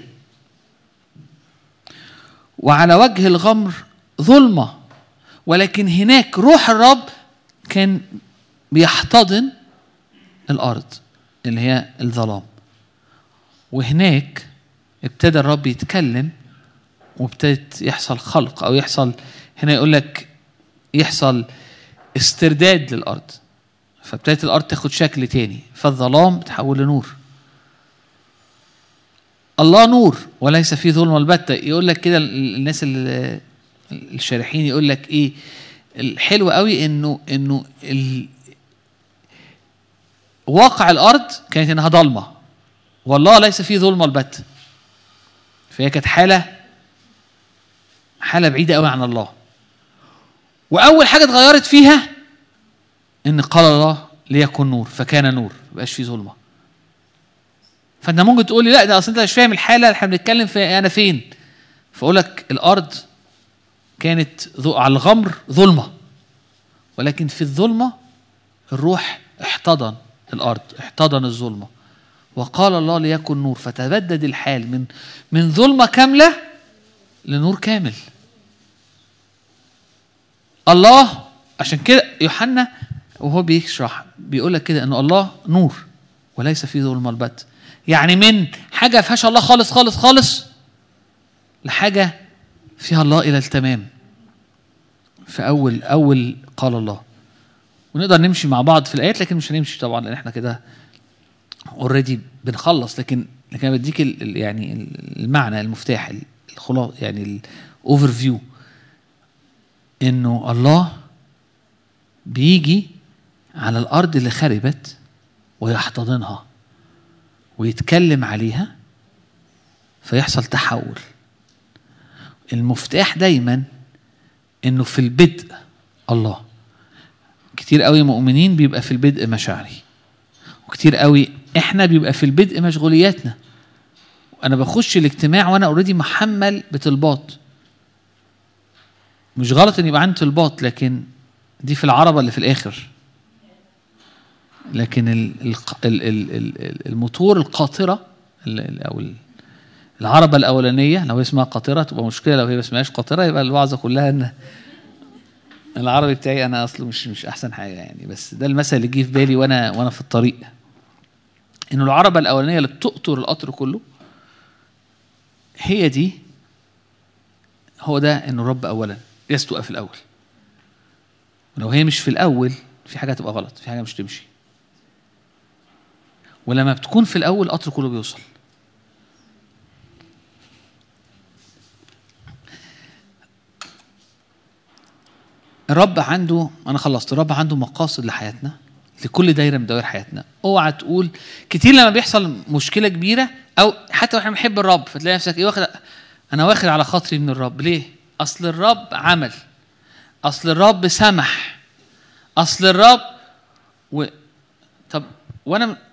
وعلى وجه الغمر ظلمة ولكن هناك روح الرب كان بيحتضن الأرض اللي هي الظلام وهناك ابتدى الرب يتكلم وابتدت يحصل خلق أو يحصل هنا يقول لك يحصل استرداد للأرض فابتدت الأرض تاخد شكل تاني فالظلام تحول لنور الله نور وليس فيه ظلم البتة يقول لك كده ال- الناس ال- الشارحين يقول لك ايه الحلو قوي انه انه ال... واقع الارض كانت انها ضلمه والله ليس فيه ظلمه البت فهي كانت حاله حاله بعيده قوي عن الله واول حاجه اتغيرت فيها ان قال الله ليكن نور فكان نور ما بقاش فيه ظلمه فانت ممكن تقول لي لا ده اصل انت مش فاهم الحاله احنا بنتكلم في انا فين فاقول لك الارض كانت ذو- على الغمر ظلمه ولكن في الظلمه الروح احتضن الارض احتضن الظلمه وقال الله ليكن نور فتبدد الحال من من ظلمه كامله لنور كامل الله عشان كده يوحنا وهو بيشرح بيقول لك كده ان الله نور وليس فيه ظلمه البت يعني من حاجه ما فيهاش الله خالص خالص خالص لحاجه فيها الله الى التمام في اول اول قال الله ونقدر نمشي مع بعض في الايات لكن مش هنمشي طبعا لان احنا كده اوريدي بنخلص لكن لكن انا بديك ال- ال- يعني ال- المعنى المفتاح الخلاص يعني الاوفر فيو انه الله بيجي على الارض اللي خربت ويحتضنها ويتكلم عليها فيحصل تحول المفتاح دايما انه في البدء الله كتير قوي مؤمنين بيبقى في البدء مشاعري وكتير قوي احنا بيبقى في البدء مشغولياتنا انا بخش الاجتماع وانا اوريدي محمل بطلبات مش غلط ان يبقى عندي طلبات لكن دي في العربه اللي في الاخر لكن ال ال ال ال ال الموتور القاطره ال- ال- او ال- العربه الاولانيه لو هي اسمها قاطره تبقى مشكله لو هي ما اسمهاش قاطره يبقى الوعظه كلها ان العربي بتاعي انا اصله مش مش احسن حاجه يعني بس ده المثل اللي جه في بالي وانا وانا في الطريق انه العربه الاولانيه اللي بتقطر القطر كله هي دي هو ده انه الرب اولا لازم تبقى في الاول ولو هي مش في الاول في حاجه هتبقى غلط في حاجه مش تمشي ولما بتكون في الاول القطر كله بيوصل الرب عنده انا خلصت الرب عنده مقاصد لحياتنا لكل دايره من دوائر حياتنا اوعى تقول كتير لما بيحصل مشكله كبيره او حتى واحنا بنحب الرب فتلاقي نفسك ايه واخد انا واخد على خاطري من الرب ليه اصل الرب عمل اصل الرب سمح اصل الرب و... طب وانا م-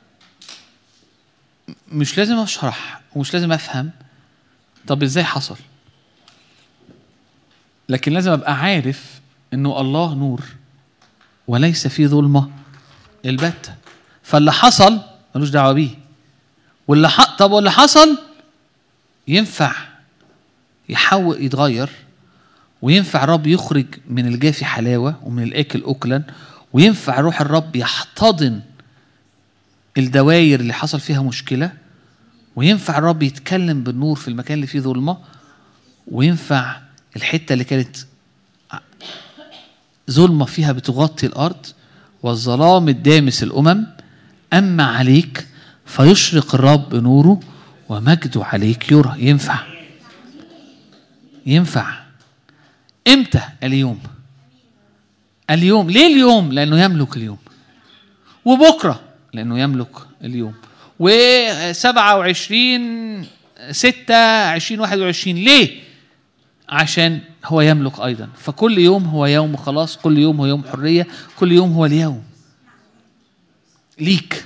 مش لازم اشرح ومش لازم افهم طب ازاي حصل لكن لازم ابقى عارف انه الله نور وليس فيه ظلمه البتة فاللي حصل ملوش دعوه بيه واللي ح... طب واللي حصل ينفع يحول يتغير وينفع الرب يخرج من الجافي حلاوه ومن الاكل اكلا وينفع روح الرب يحتضن الدواير اللي حصل فيها مشكله وينفع الرب يتكلم بالنور في المكان اللي فيه ظلمه وينفع الحته اللي كانت ظلمه فيها بتغطي الارض والظلام الدامس الامم اما عليك فيشرق الرب نوره ومجده عليك يرى ينفع ينفع امتى اليوم اليوم ليه اليوم لانه يملك اليوم وبكره لانه يملك اليوم و27 6 2021 ليه عشان هو يملك ايضا فكل يوم هو يوم خلاص كل يوم هو يوم حريه كل يوم هو اليوم ليك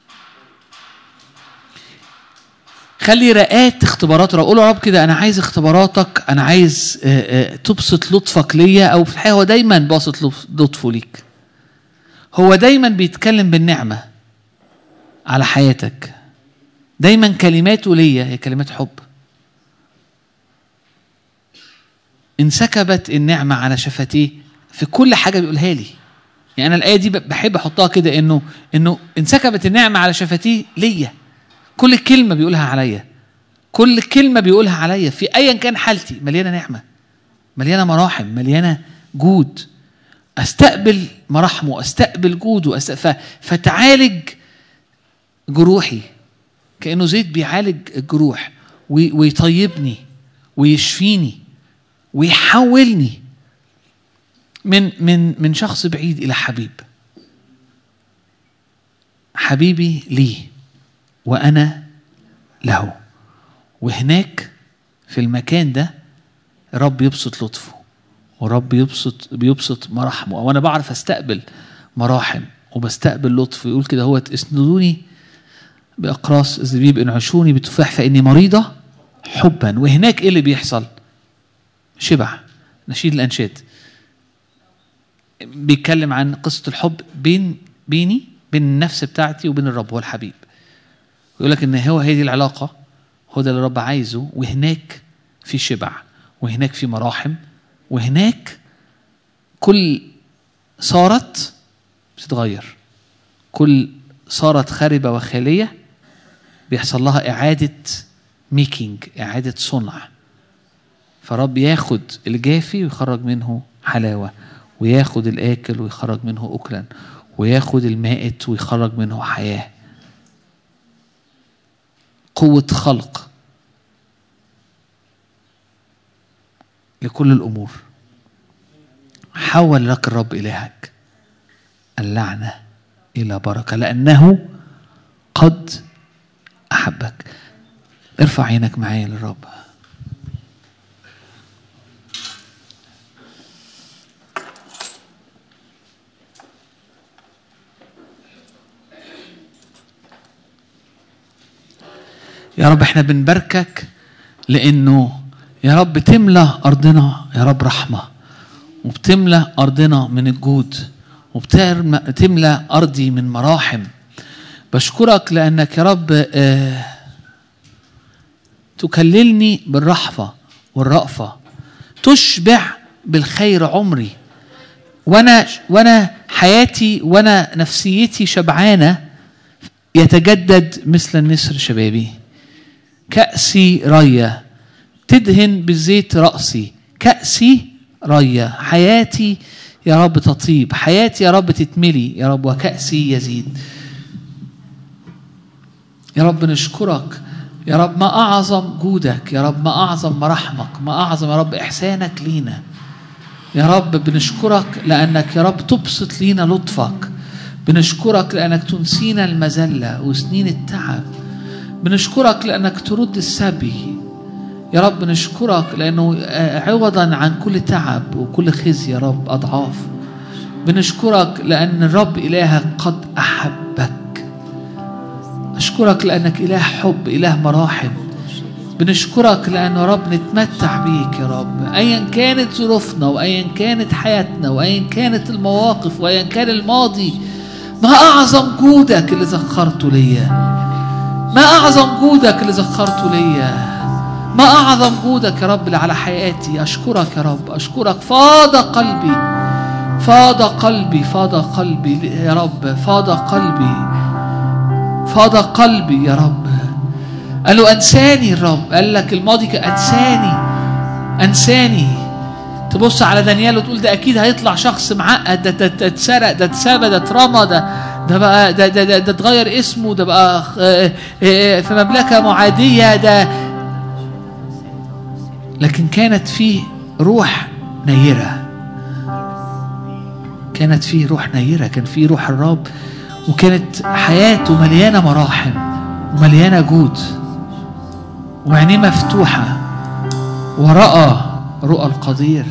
خلي رقات اختبارات رب قول يا رب كده انا عايز اختباراتك انا عايز آه، آه، تبسط لطفك ليا او في الحقيقه هو دايما باسط لطف- لطفه ليك هو دايما بيتكلم بالنعمه على حياتك دايما كلماته ليا هي كلمات حب انسكبت النعمة على شفتيه في كل حاجة بيقولها لي يعني أنا الآية دي بحب أحطها كده إنه إنه انسكبت النعمة على شفتيه ليا كل كلمة بيقولها عليا كل كلمة بيقولها عليا في أيا كان حالتي مليانة نعمة مليانة مراحم مليانة جود أستقبل مراحمه أستقبل جوده أست... ف... فتعالج جروحي كأنه زيت بيعالج الجروح وي... ويطيبني ويشفيني ويحولني من من من شخص بعيد الى حبيب حبيبي لي وانا له وهناك في المكان ده رب يبسط لطفه ورب يبسط بيبسط مراحمه وانا بعرف استقبل مراحم وبستقبل لطف يقول كده هو اسندوني باقراص الزبيب انعشوني بتفاح فاني مريضه حبا وهناك ايه اللي بيحصل شبع نشيد الانشاد بيتكلم عن قصه الحب بين بيني بين النفس بتاعتي وبين الرب هو الحبيب يقول لك ان هو هي دي العلاقه هو ده اللي الرب عايزه وهناك في شبع وهناك في مراحم وهناك كل صارت بتتغير كل صارت خاربة وخالية بيحصل لها إعادة ميكينج إعادة صنع فرب ياخد الجافي ويخرج منه حلاوة وياخد الآكل ويخرج منه أكلا وياخد المائت ويخرج منه حياة قوة خلق لكل الأمور حول لك الرب إلهك اللعنة إلى بركة لأنه قد أحبك ارفع عينك معايا للرب يا رب احنا بنباركك لانه يا رب تملى ارضنا يا رب رحمه وبتملى ارضنا من الجود وبتملى ارضي من مراحم بشكرك لانك يا رب آه تكللني بالرحفه والرأفه تشبع بالخير عمري وانا وانا حياتي وانا نفسيتي شبعانه يتجدد مثل النسر شبابي كأسي رية تدهن بالزيت رأسي كأسي رية حياتي يا رب تطيب حياتي يا رب تتملي يا رب وكأسي يزيد يا رب نشكرك يا رب ما أعظم جودك يا رب ما أعظم مراحمك ما أعظم يا رب إحسانك لينا يا رب بنشكرك لأنك يا رب تبسط لينا لطفك بنشكرك لأنك تنسينا المذلة وسنين التعب بنشكرك لأنك ترد السبي يا رب نشكرك لأنه عوضا عن كل تعب وكل خزي يا رب أضعاف بنشكرك لأن الرب إلهك قد أحبك أشكرك لأنك إله حب إله مراحم بنشكرك لأن يا رب نتمتع بيك يا رب أيا كانت ظروفنا وأيا كانت حياتنا وأيا كانت المواقف وأيا كان الماضي ما أعظم جودك اللي ذخرته ليا ما أعظم جودك اللي ذخرته ليا ما أعظم جودك يا رب اللي على حياتي أشكرك يا رب أشكرك فاض قلبي فاض قلبي فاض قلبي يا رب فاض قلبي فاض قلبي يا رب قال له أنساني الرب قال لك الماضي أنساني أنساني تبص على دانيال وتقول ده أكيد هيطلع شخص معقد ده ده اتسرق ده اتسابى ده اترمى ده ده بقى ده ده ده, ده اتغير اسمه ده بقى في مملكة معادية ده لكن كانت فيه روح نيرة كانت فيه روح نيرة كان فيه روح الرب وكانت حياته مليانة مراحم ومليانة جود وعينيه مفتوحة ورأى رؤى القدير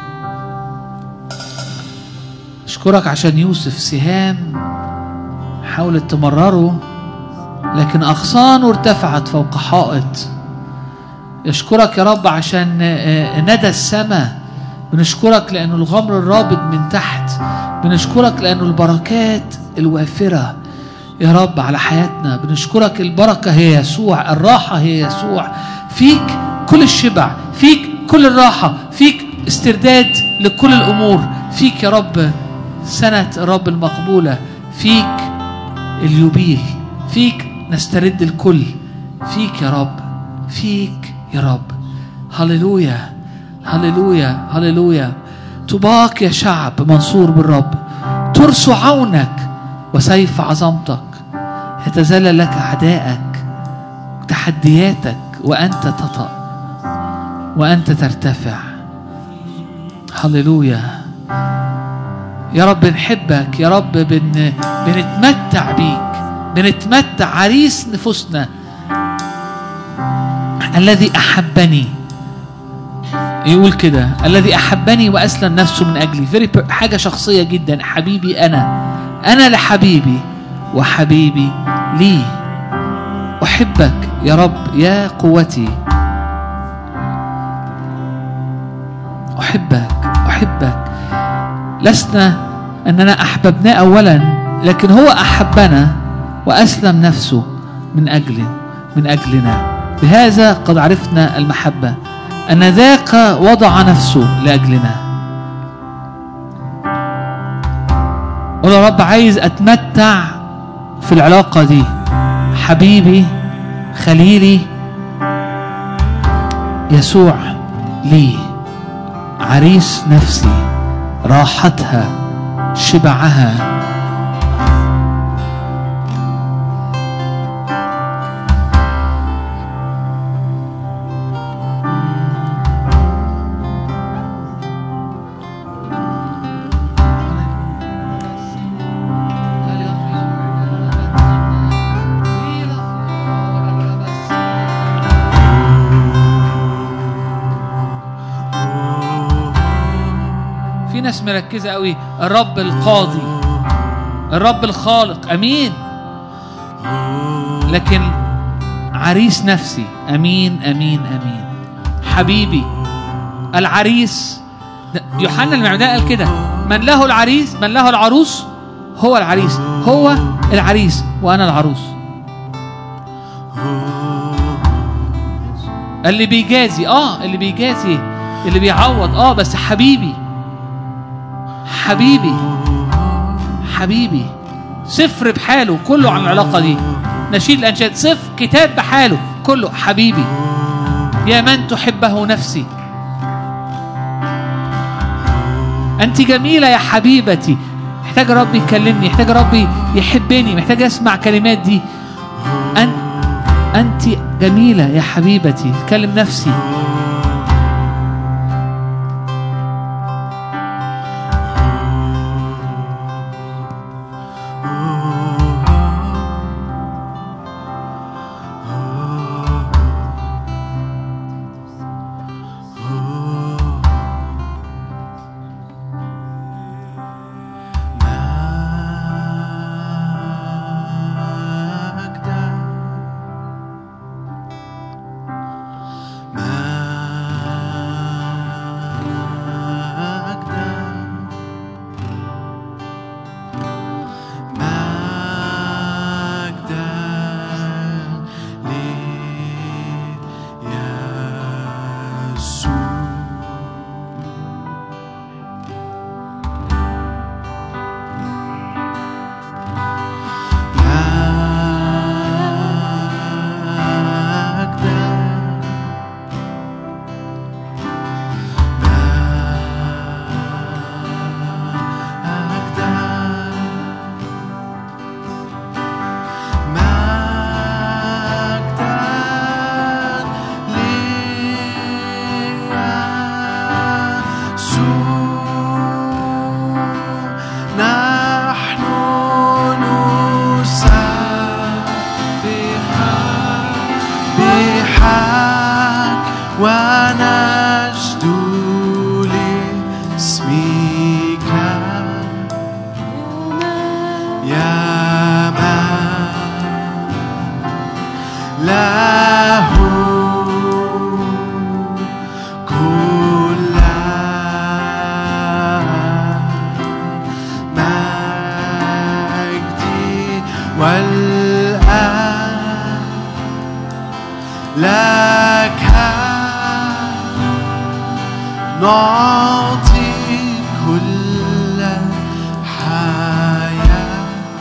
أشكرك عشان يوسف سهام حاولت تمرره لكن أغصانه ارتفعت فوق حائط يشكرك يا رب عشان ندى السماء بنشكرك لأنه الغمر الرابط من تحت بنشكرك لأنه البركات الوافرة يا رب على حياتنا بنشكرك البركة هي يسوع الراحة هي يسوع فيك كل الشبع فيك كل الراحة فيك استرداد لكل الأمور فيك يا رب سنة الرب المقبولة فيك اليوبيل فيك نسترد الكل فيك يا رب فيك يا رب هللويا هللويا هللويا طباك يا شعب منصور بالرب ترس عونك وسيف عظمتك يتذلل لك أعدائك تحدياتك وأنت تطأ وأنت ترتفع هللويا يا رب نحبك يا رب بن... بنتمتع بيك بنتمتع عريس نفوسنا الذي أحبني يقول كده الذي أحبني وأسلم نفسه من أجلي Very حاجة شخصية جدا حبيبي أنا أنا لحبيبي وحبيبي لي أحبك يا رب يا قوتي أحبك أحبك لسنا أننا أحببناه أولا لكن هو أحبنا وأسلم نفسه من أجل من أجلنا بهذا قد عرفنا المحبة أن ذاك وضع نفسه لأجلنا قول يا رب عايز أتمتع في العلاقة دي حبيبي خليلي يسوع لي عريس نفسي راحتها شبعها في ناس مركزة قوي الرب القاضي الرب الخالق أمين لكن عريس نفسي أمين أمين أمين حبيبي العريس ده يوحنا المعمدان قال كده من له العريس من له العروس هو العريس هو العريس وأنا العروس اللي بيجازي اه اللي بيجازي اللي بيعوض اه بس حبيبي حبيبي حبيبي سفر بحاله كله عن العلاقة دي نشيد الأنشاد سفر كتاب بحاله كله حبيبي يا من تحبه نفسي أنت جميلة يا حبيبتي محتاج ربي يكلمني محتاج ربي يحبني محتاج أسمع كلمات دي أن أنت جميلة يا حبيبتي كلم نفسي مجدا مجدا مجدا ليسوع مجدا نحن نسبحك بحق ونجد لاسمك يا من له كل مجدي والآن لك نعطي كل حياة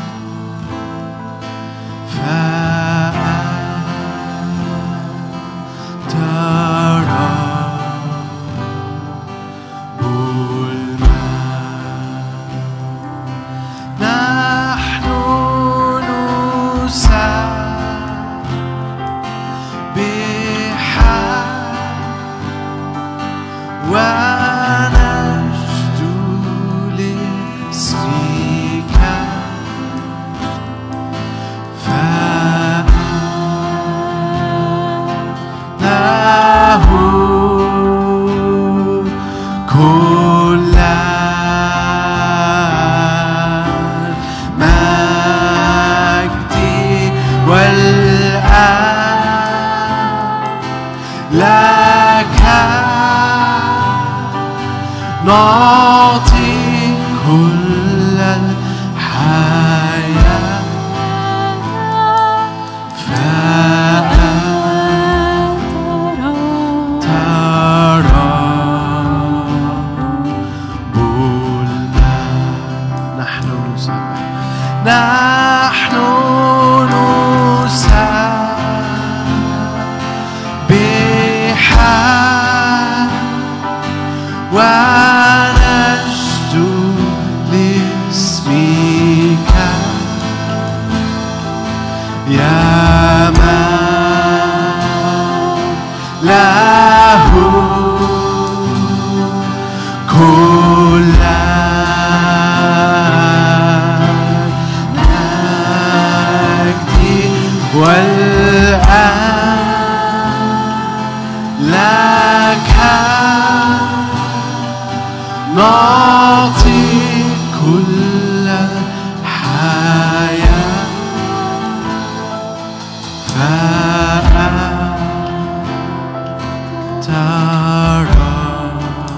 فأنت رب الماء نحن نسبحك ونجد نعطي كل الحياة فترى الماء نحن نسبح نحن نسبح ونجد لاسمك يا من له كل المجد والآن لك نعطي كل الحياة فترى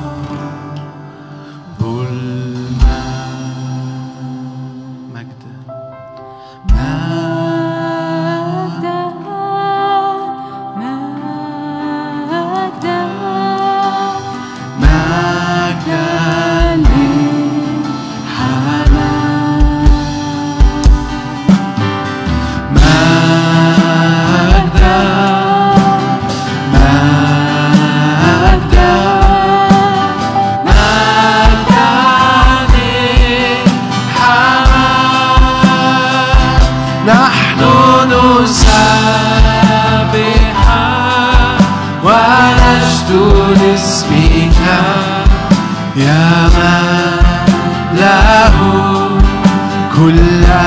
الماء مجدا مجدا مجدا مجدا مجدا للحمام نحن نسبح ونجد لاسمك يا من له كل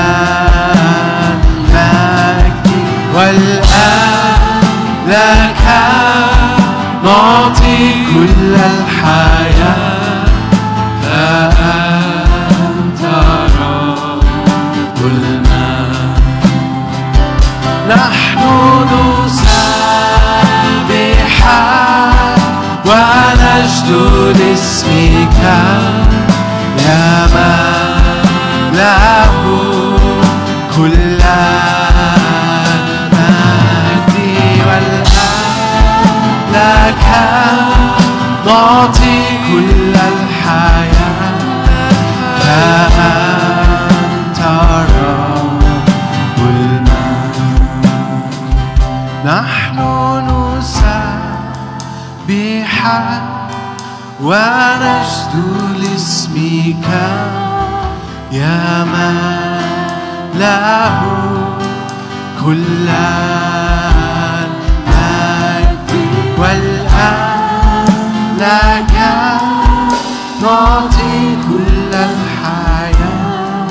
المجد والآن لك نعطي كل الحياة فأنت رب الماء نحن نسبح ونجد لاسمك يا من له كل المجد والآن لك نعطي كل الحياة فأنت رب الماء نحن نسبح ونجد لاسمك يا من له كل المجد والآن لك نعطي كل الحياة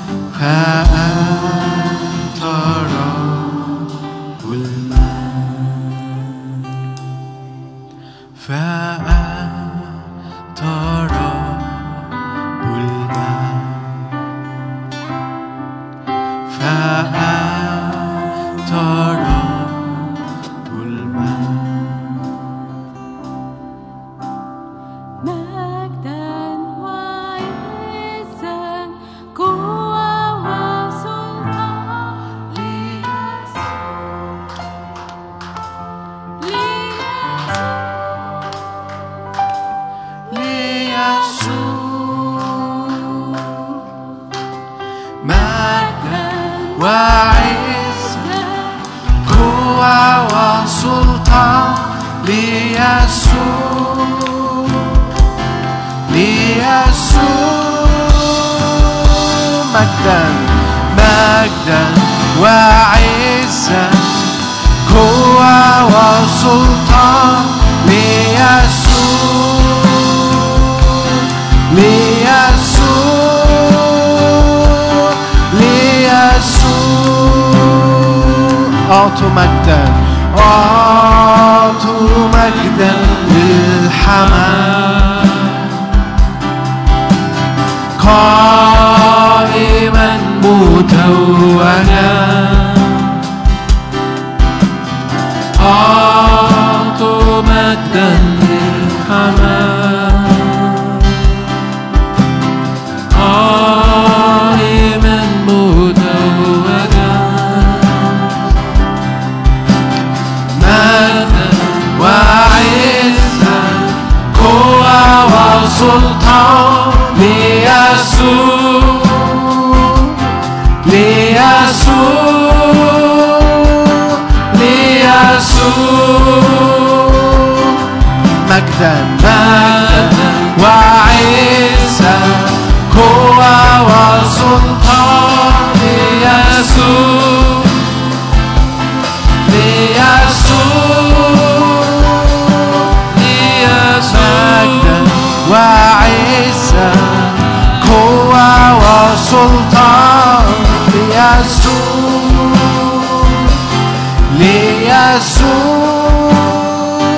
فأنت رب الماء فأنت رب الماء فأنت رب الماء مجدا وعزا قوة وسلطان ليسوع ليسوع مجدا وعزا قوة وسلطان ليسوع ليسوع مجدا مجدا وعزا قوة وسلطان ليسوع ليسوع ليسوع أعطوا مجدا أعطوا مجدا للحمام قائما متوجا أعطوا مجدا للحمام ليسوع ليسوع مجدا مجدا وعزا قوة وسلطان ليسوع ليسوع مجدا وعزا قوة وسلطان ليسوع ليسوع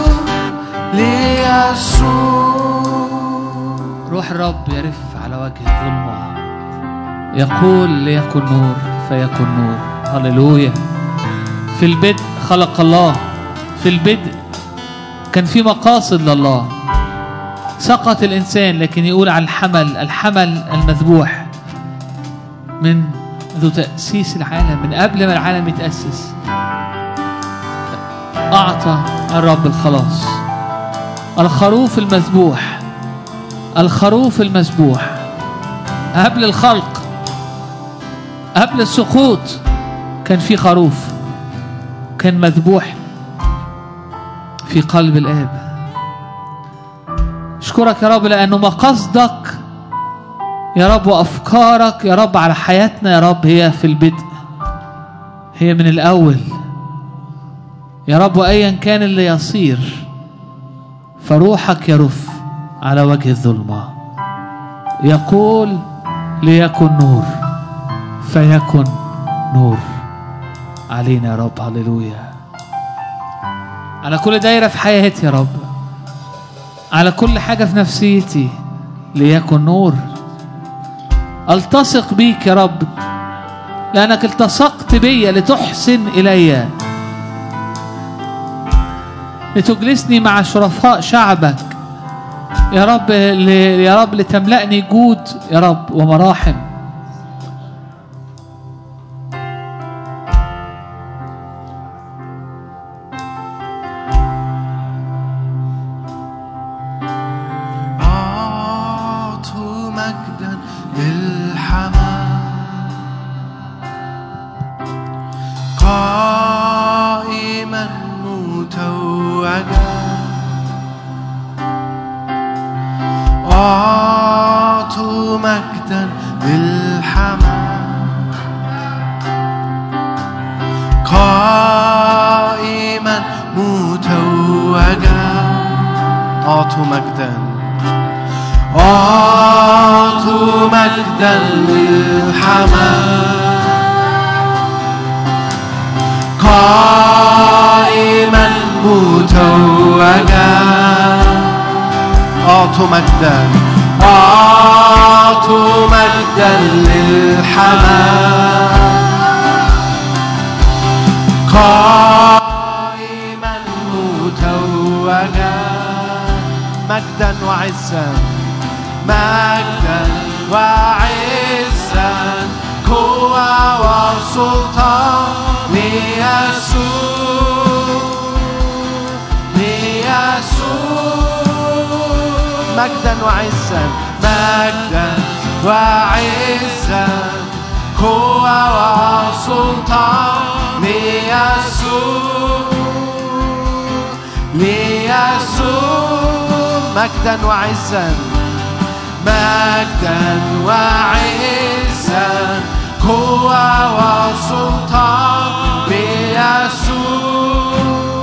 ليسوع روح الرب يرف على وجه الظلمة يقول ليكن نور فيكن نور هللويا في البدء خلق الله في البدء كان في مقاصد لله سقط الإنسان لكن يقول على الحمل الحمل المذبوح من ذو تأسيس العالم من قبل ما العالم يتأسس أعطى الرب الخلاص الخروف المذبوح الخروف المذبوح قبل الخلق قبل السقوط كان في خروف كان مذبوح في قلب الآب اشكرك يا رب لأنه مقاصدك يا رب وأفكارك يا رب على حياتنا يا رب هي في البدء هي من الأول يا رب وأيا كان اللي يصير فروحك يرف على وجه الظلمة يقول ليكن نور فيكن نور علينا يا رب هللويا على كل دايرة في حياتي يا رب على كل حاجة في نفسيتي ليكن نور التصق بيك يا رب لأنك التصقت بي لتحسن إلي لتجلسني مع شرفاء شعبك يا رب ل... يا رب لتملأني جود يا رب ومراحم أعطوا مجدا للحمام قائما متوجا أعطوا مجدا للحمام قائما متوجا أعطوا مجدا أعطوا مجدا للحمام قائما متوجا أعطوا مجدا أعطوا مجدا للحمام قائما متوجا مجدا وعزا مجدا وعزا قوة وسلطان ليسوع ليسوع مجدا وعزا مجدا وعزا قوة وسلطان ليسوع ليسوع مجدا وعزا مجدا وعزا قوة وسلطان ليسوع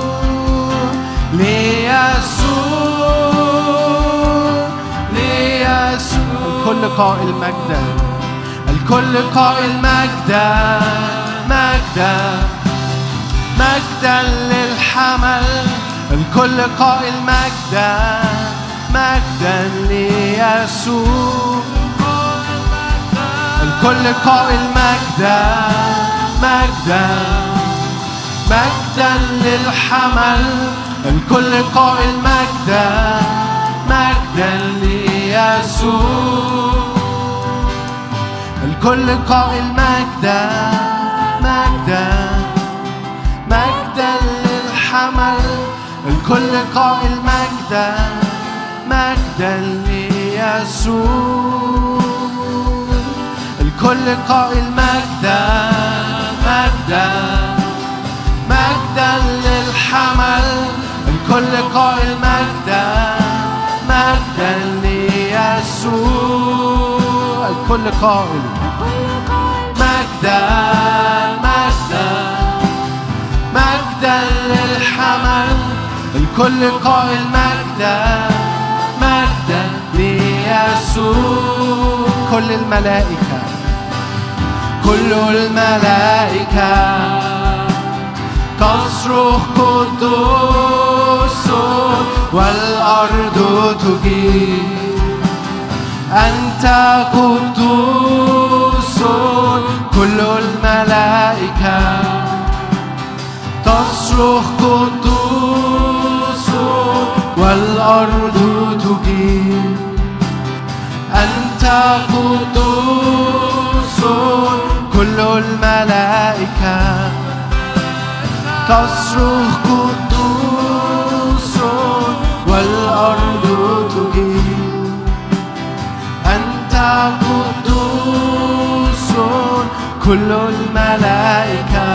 ليسوع ليسوع الكل قائل مجدا الكل قائل مجدا مجدا مجدا للحمل الكل قائل مجدا مجدا ليسوع الكل قائل مجدا مجدا مجدا للحمل الكل قائل مجدا مجدا ليسوع الكل قائل مجدا مجدا مجدا للحمل الكل قائل مجدا مجدا ليسوع الكل قائل مجدا قائل كل قائل مجدا مجدا مجدا للحمل الكل قائل مجدا مجدا ليسوع كل الملائكة كل الملائكة تصرخ قدوس والأرض تجيب أنت قدوس كل الملائكة تصرخ قدوس والأرض تجيب أنت قدوس كل الملائكة تصرخ قدوس والأرض تجيب أنت قدوس كل الملائكة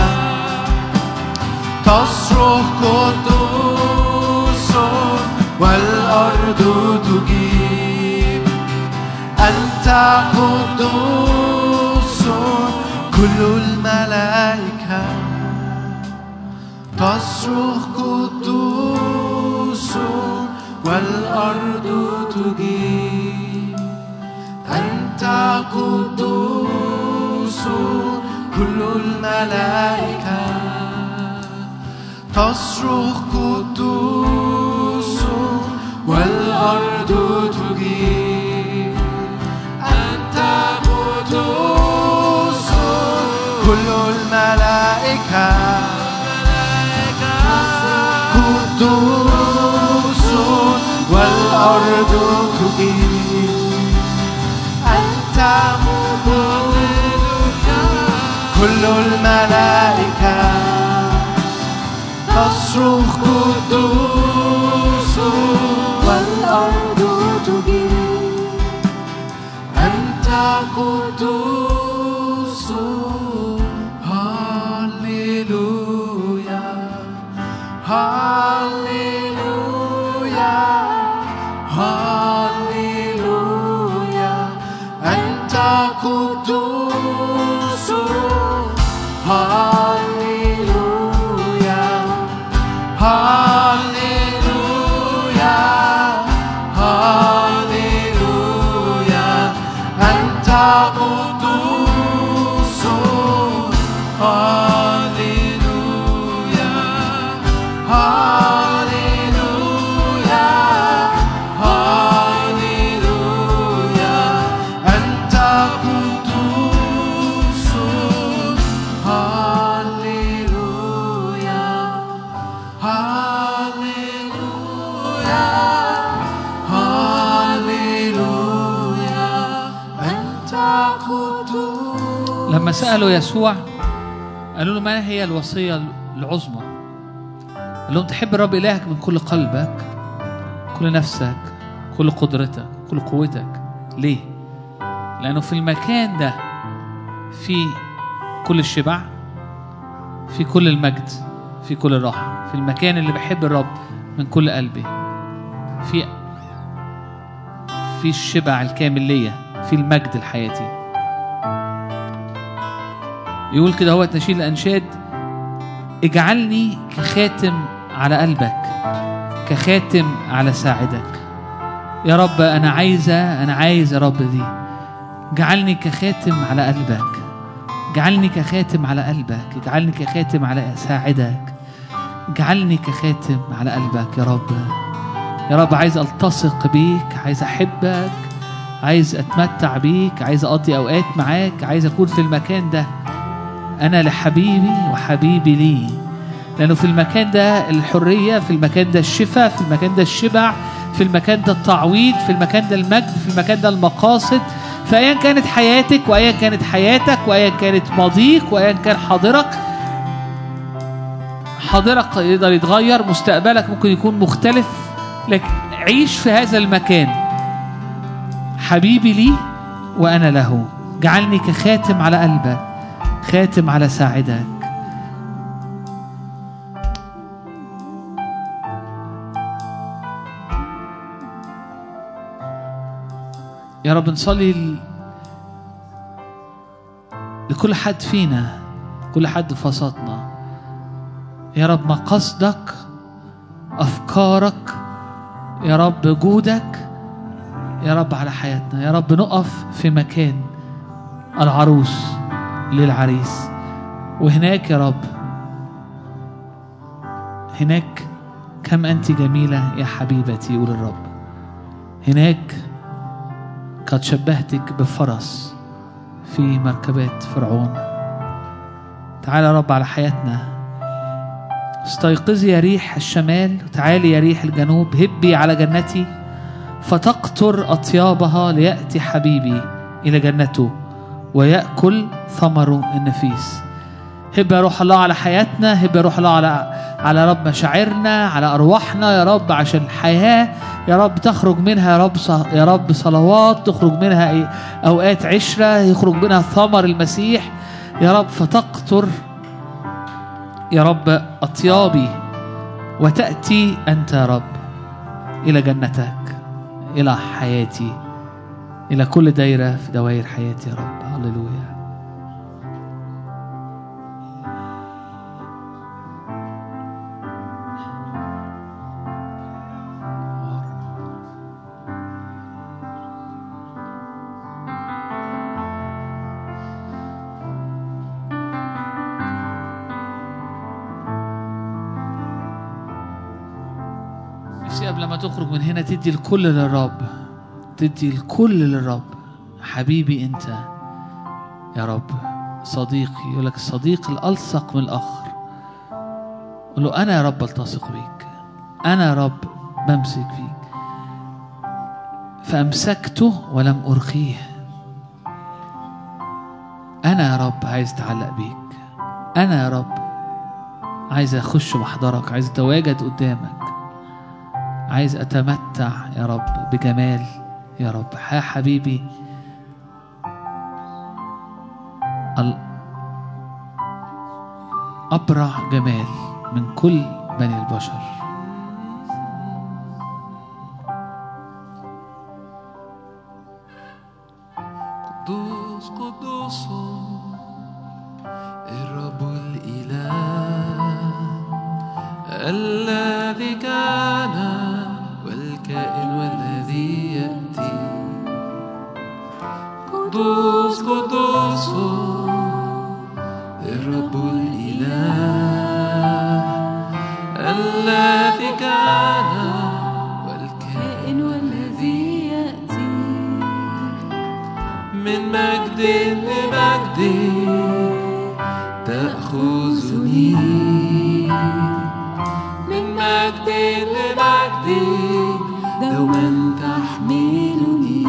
تصرخ قدوس والأرض تجيب أنت قدوس كل الملائكة تصرخ قدوس والأرض تجيب أنت قدوس كل الملائكة تصرخ قدوس والأرض تجيب أنت قدوس كل الملائكة قدوس والأرض تجيب أنت قدوس كل الملائكة تصرخ قدوس والأرض تجيب أنت قدوس هللويا هللويا هللويا أنت قدوس هللويا هللويا هللويا أنت قدوس هللويا هللويا هللويا أنت قدوس هللويا هللويا هللويا أنت قدوس لما سألوا يسوع قالوا له ما هي الوصية العظمى قال لهم تحب الرب إلهك من كل قلبك كل نفسك كل قدرتك كل قوتك ليه؟ لأنه في المكان ده في كل الشبع في كل المجد في كل الراحة في المكان اللي بحب الرب من كل قلبي في في الشبع الكامل ليا في المجد الحياتي يقول كده هو نشيد الأنشاد اجعلني كخاتم على قلبك كخاتم على ساعدك يا رب أنا عايزة أنا عايز يا رب دي اجعلني كخاتم على قلبك اجعلني كخاتم على قلبك اجعلني كخاتم على ساعدك اجعلني كخاتم على قلبك يا رب يا رب عايز التصق بيك عايز احبك عايز اتمتع بيك عايز اقضي اوقات معاك عايز اكون في المكان ده انا لحبيبي وحبيبي لي لانه في المكان ده الحريه في المكان ده الشفاء في المكان ده الشبع في المكان ده التعويض في المكان ده المجد في المكان ده المقاصد فايا كانت حياتك وايا كانت حياتك وايا كانت ماضيك وايا كان حاضرك حاضرك يقدر يتغير مستقبلك ممكن يكون مختلف لكن عيش في هذا المكان حبيبي لي وأنا له جعلني كخاتم على قلبك خاتم على ساعدك يا رب نصلي ل- لكل حد فينا كل حد في وسطنا يا رب مقاصدك أفكارك يا رب جودك يا رب على حياتنا يا رب نقف في مكان العروس للعريس وهناك يا رب هناك كم أنت جميلة يا حبيبتي يقول الرب هناك قد شبهتك بفرس في مركبات فرعون تعال يا رب على حياتنا استيقظي يا ريح الشمال وتعالي يا ريح الجنوب هبي على جنتي فتقطر أطيابها ليأتي حبيبي إلى جنته ويأكل ثمره النفيس هب يا روح الله على حياتنا هب يا روح الله على على رب مشاعرنا على أرواحنا يا رب عشان الحياة يا رب تخرج منها يا رب ص- يا رب صلوات تخرج منها إيه؟ أوقات عشرة يخرج منها ثمر المسيح يا رب فتقطر يا رب أطيابي وتأتي أنت يا رب إلى جنتك إلى حياتي إلى كل دايرة في دوائر حياتي يا رب هللويا نفسي قبل ما تخرج من هنا تدي الكل للرب تدي الكل للرب حبيبي انت يا رب صديقي يقول لك الصديق الالصق من الاخر قول له انا يا رب التصق بيك انا يا رب بمسك فيك فامسكته ولم ارخيه انا يا رب عايز اتعلق بيك انا يا رب عايز اخش محضرك عايز اتواجد قدامك عايز اتمتع يا رب بجمال يا رب يا حبيبي ال- أبرع جمال من كل بني البشر قدوس قدوس الرب الإله الذي كان والكائن والذي يأتي قدوس قدوس الرب الإله الذي كان والكائن كائن والذي يأتي من مجد لمجد تأخذني من مجد لمجد دوما تحملني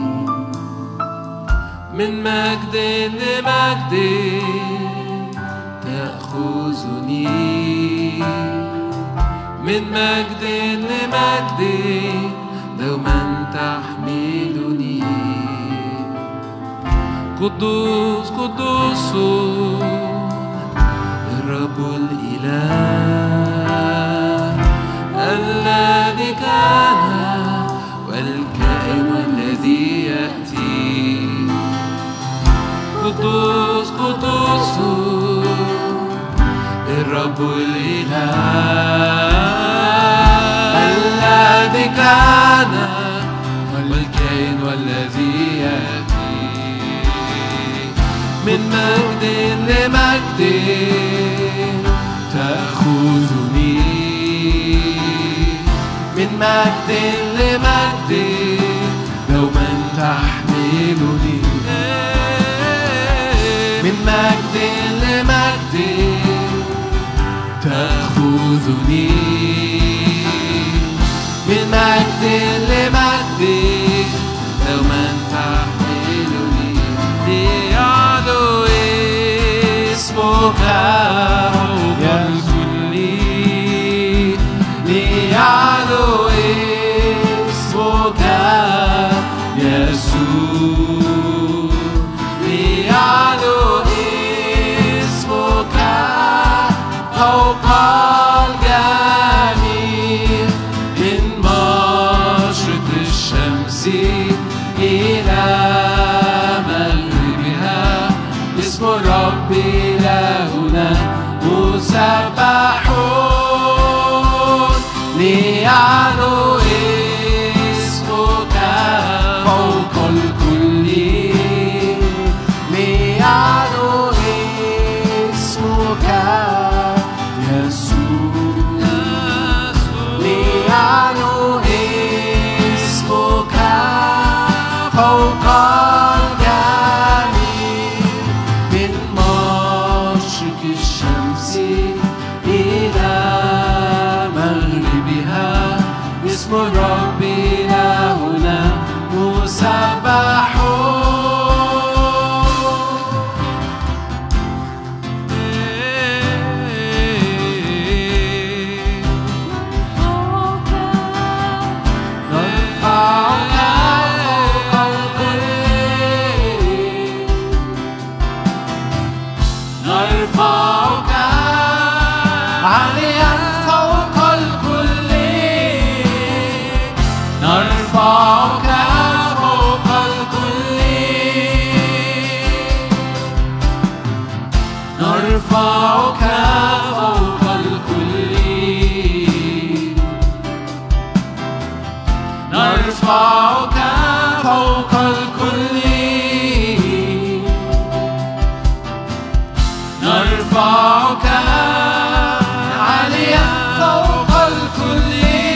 من مجد لمجد تأخذني من مجد لمجد دوما تحملني قدوس قدوس الرب الإله الذي كان والكائن والذي يأتي قدوس قدوس الرب الإله الذي كان والكائن والذي يأتي من مجد لمجد تأخذني من مجد لمجد دوما تحملني من مجد لمجد تأخذني من مجد لمجد دوما تحملني ليعلو اسمك فوق الكل ليعلو اسمك يسوع ليعلو اسمك فوق الجميع من مشرق الشمس إلى مغربها اسم الرب يأتي إلى مغربها اسم الرب إلهنا مسبح نرفعك فوق الكل نرفعك عاليا فوق الكل نرفعك فوق الكل نرفعك فوق الكل نرفعك فوق الكل نرفعك عاليا فوق الكل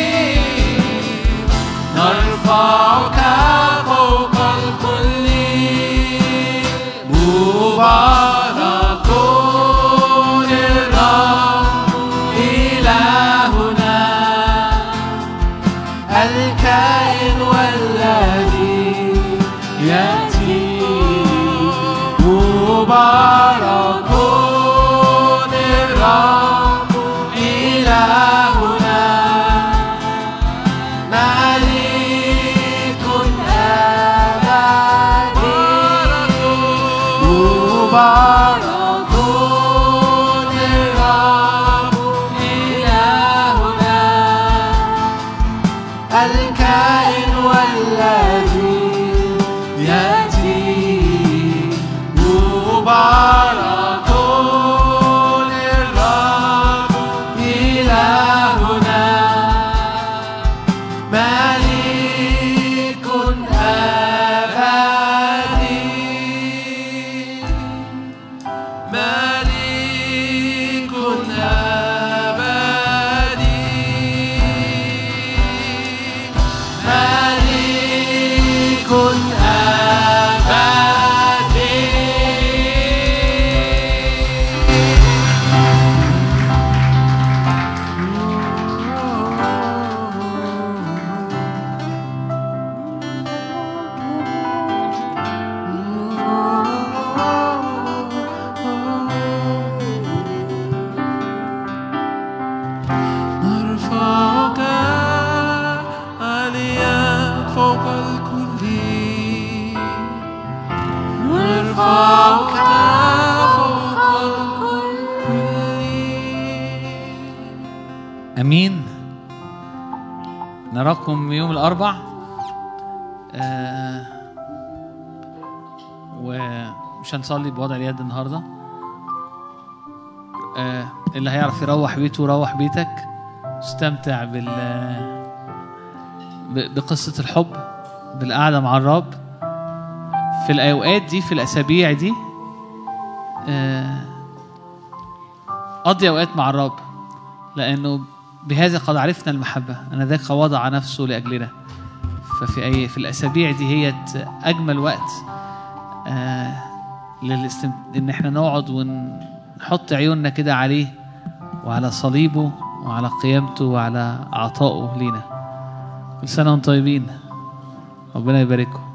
نرفعك فوق الكل مبارك الرب إلهنا الكائن والذي يأتي مبارك الرب إلهنا ملك أبدي مبارك الرب إلهنا الكائن والذي يأتي مبارك للرب إلهنا ملك أبدي ملك أبدي ملك أبدي نرفعك عاليا فوق الكل نرفعك فوق الكل امين نراكم يوم الاربع آه ومش هنصلي بوضع اليد النهارده آه اللي هيعرف يروح بيته روح بيتك استمتع بال ب- بقصة الحب بالقعدة مع الرب في الأوقات دي في الأسابيع دي آه، قضي أوقات مع الرب لأنه بهذا قد عرفنا المحبة أن ذاك وضع نفسه لأجلنا ففي أي في الأسابيع دي هي أجمل وقت آه للاستم... إن إحنا نقعد ونحط عيوننا كده عليه وعلى صليبه وعلى قيامته وعلى عطائه لينا كل سنة وانتم طيبين ربنا يبارككم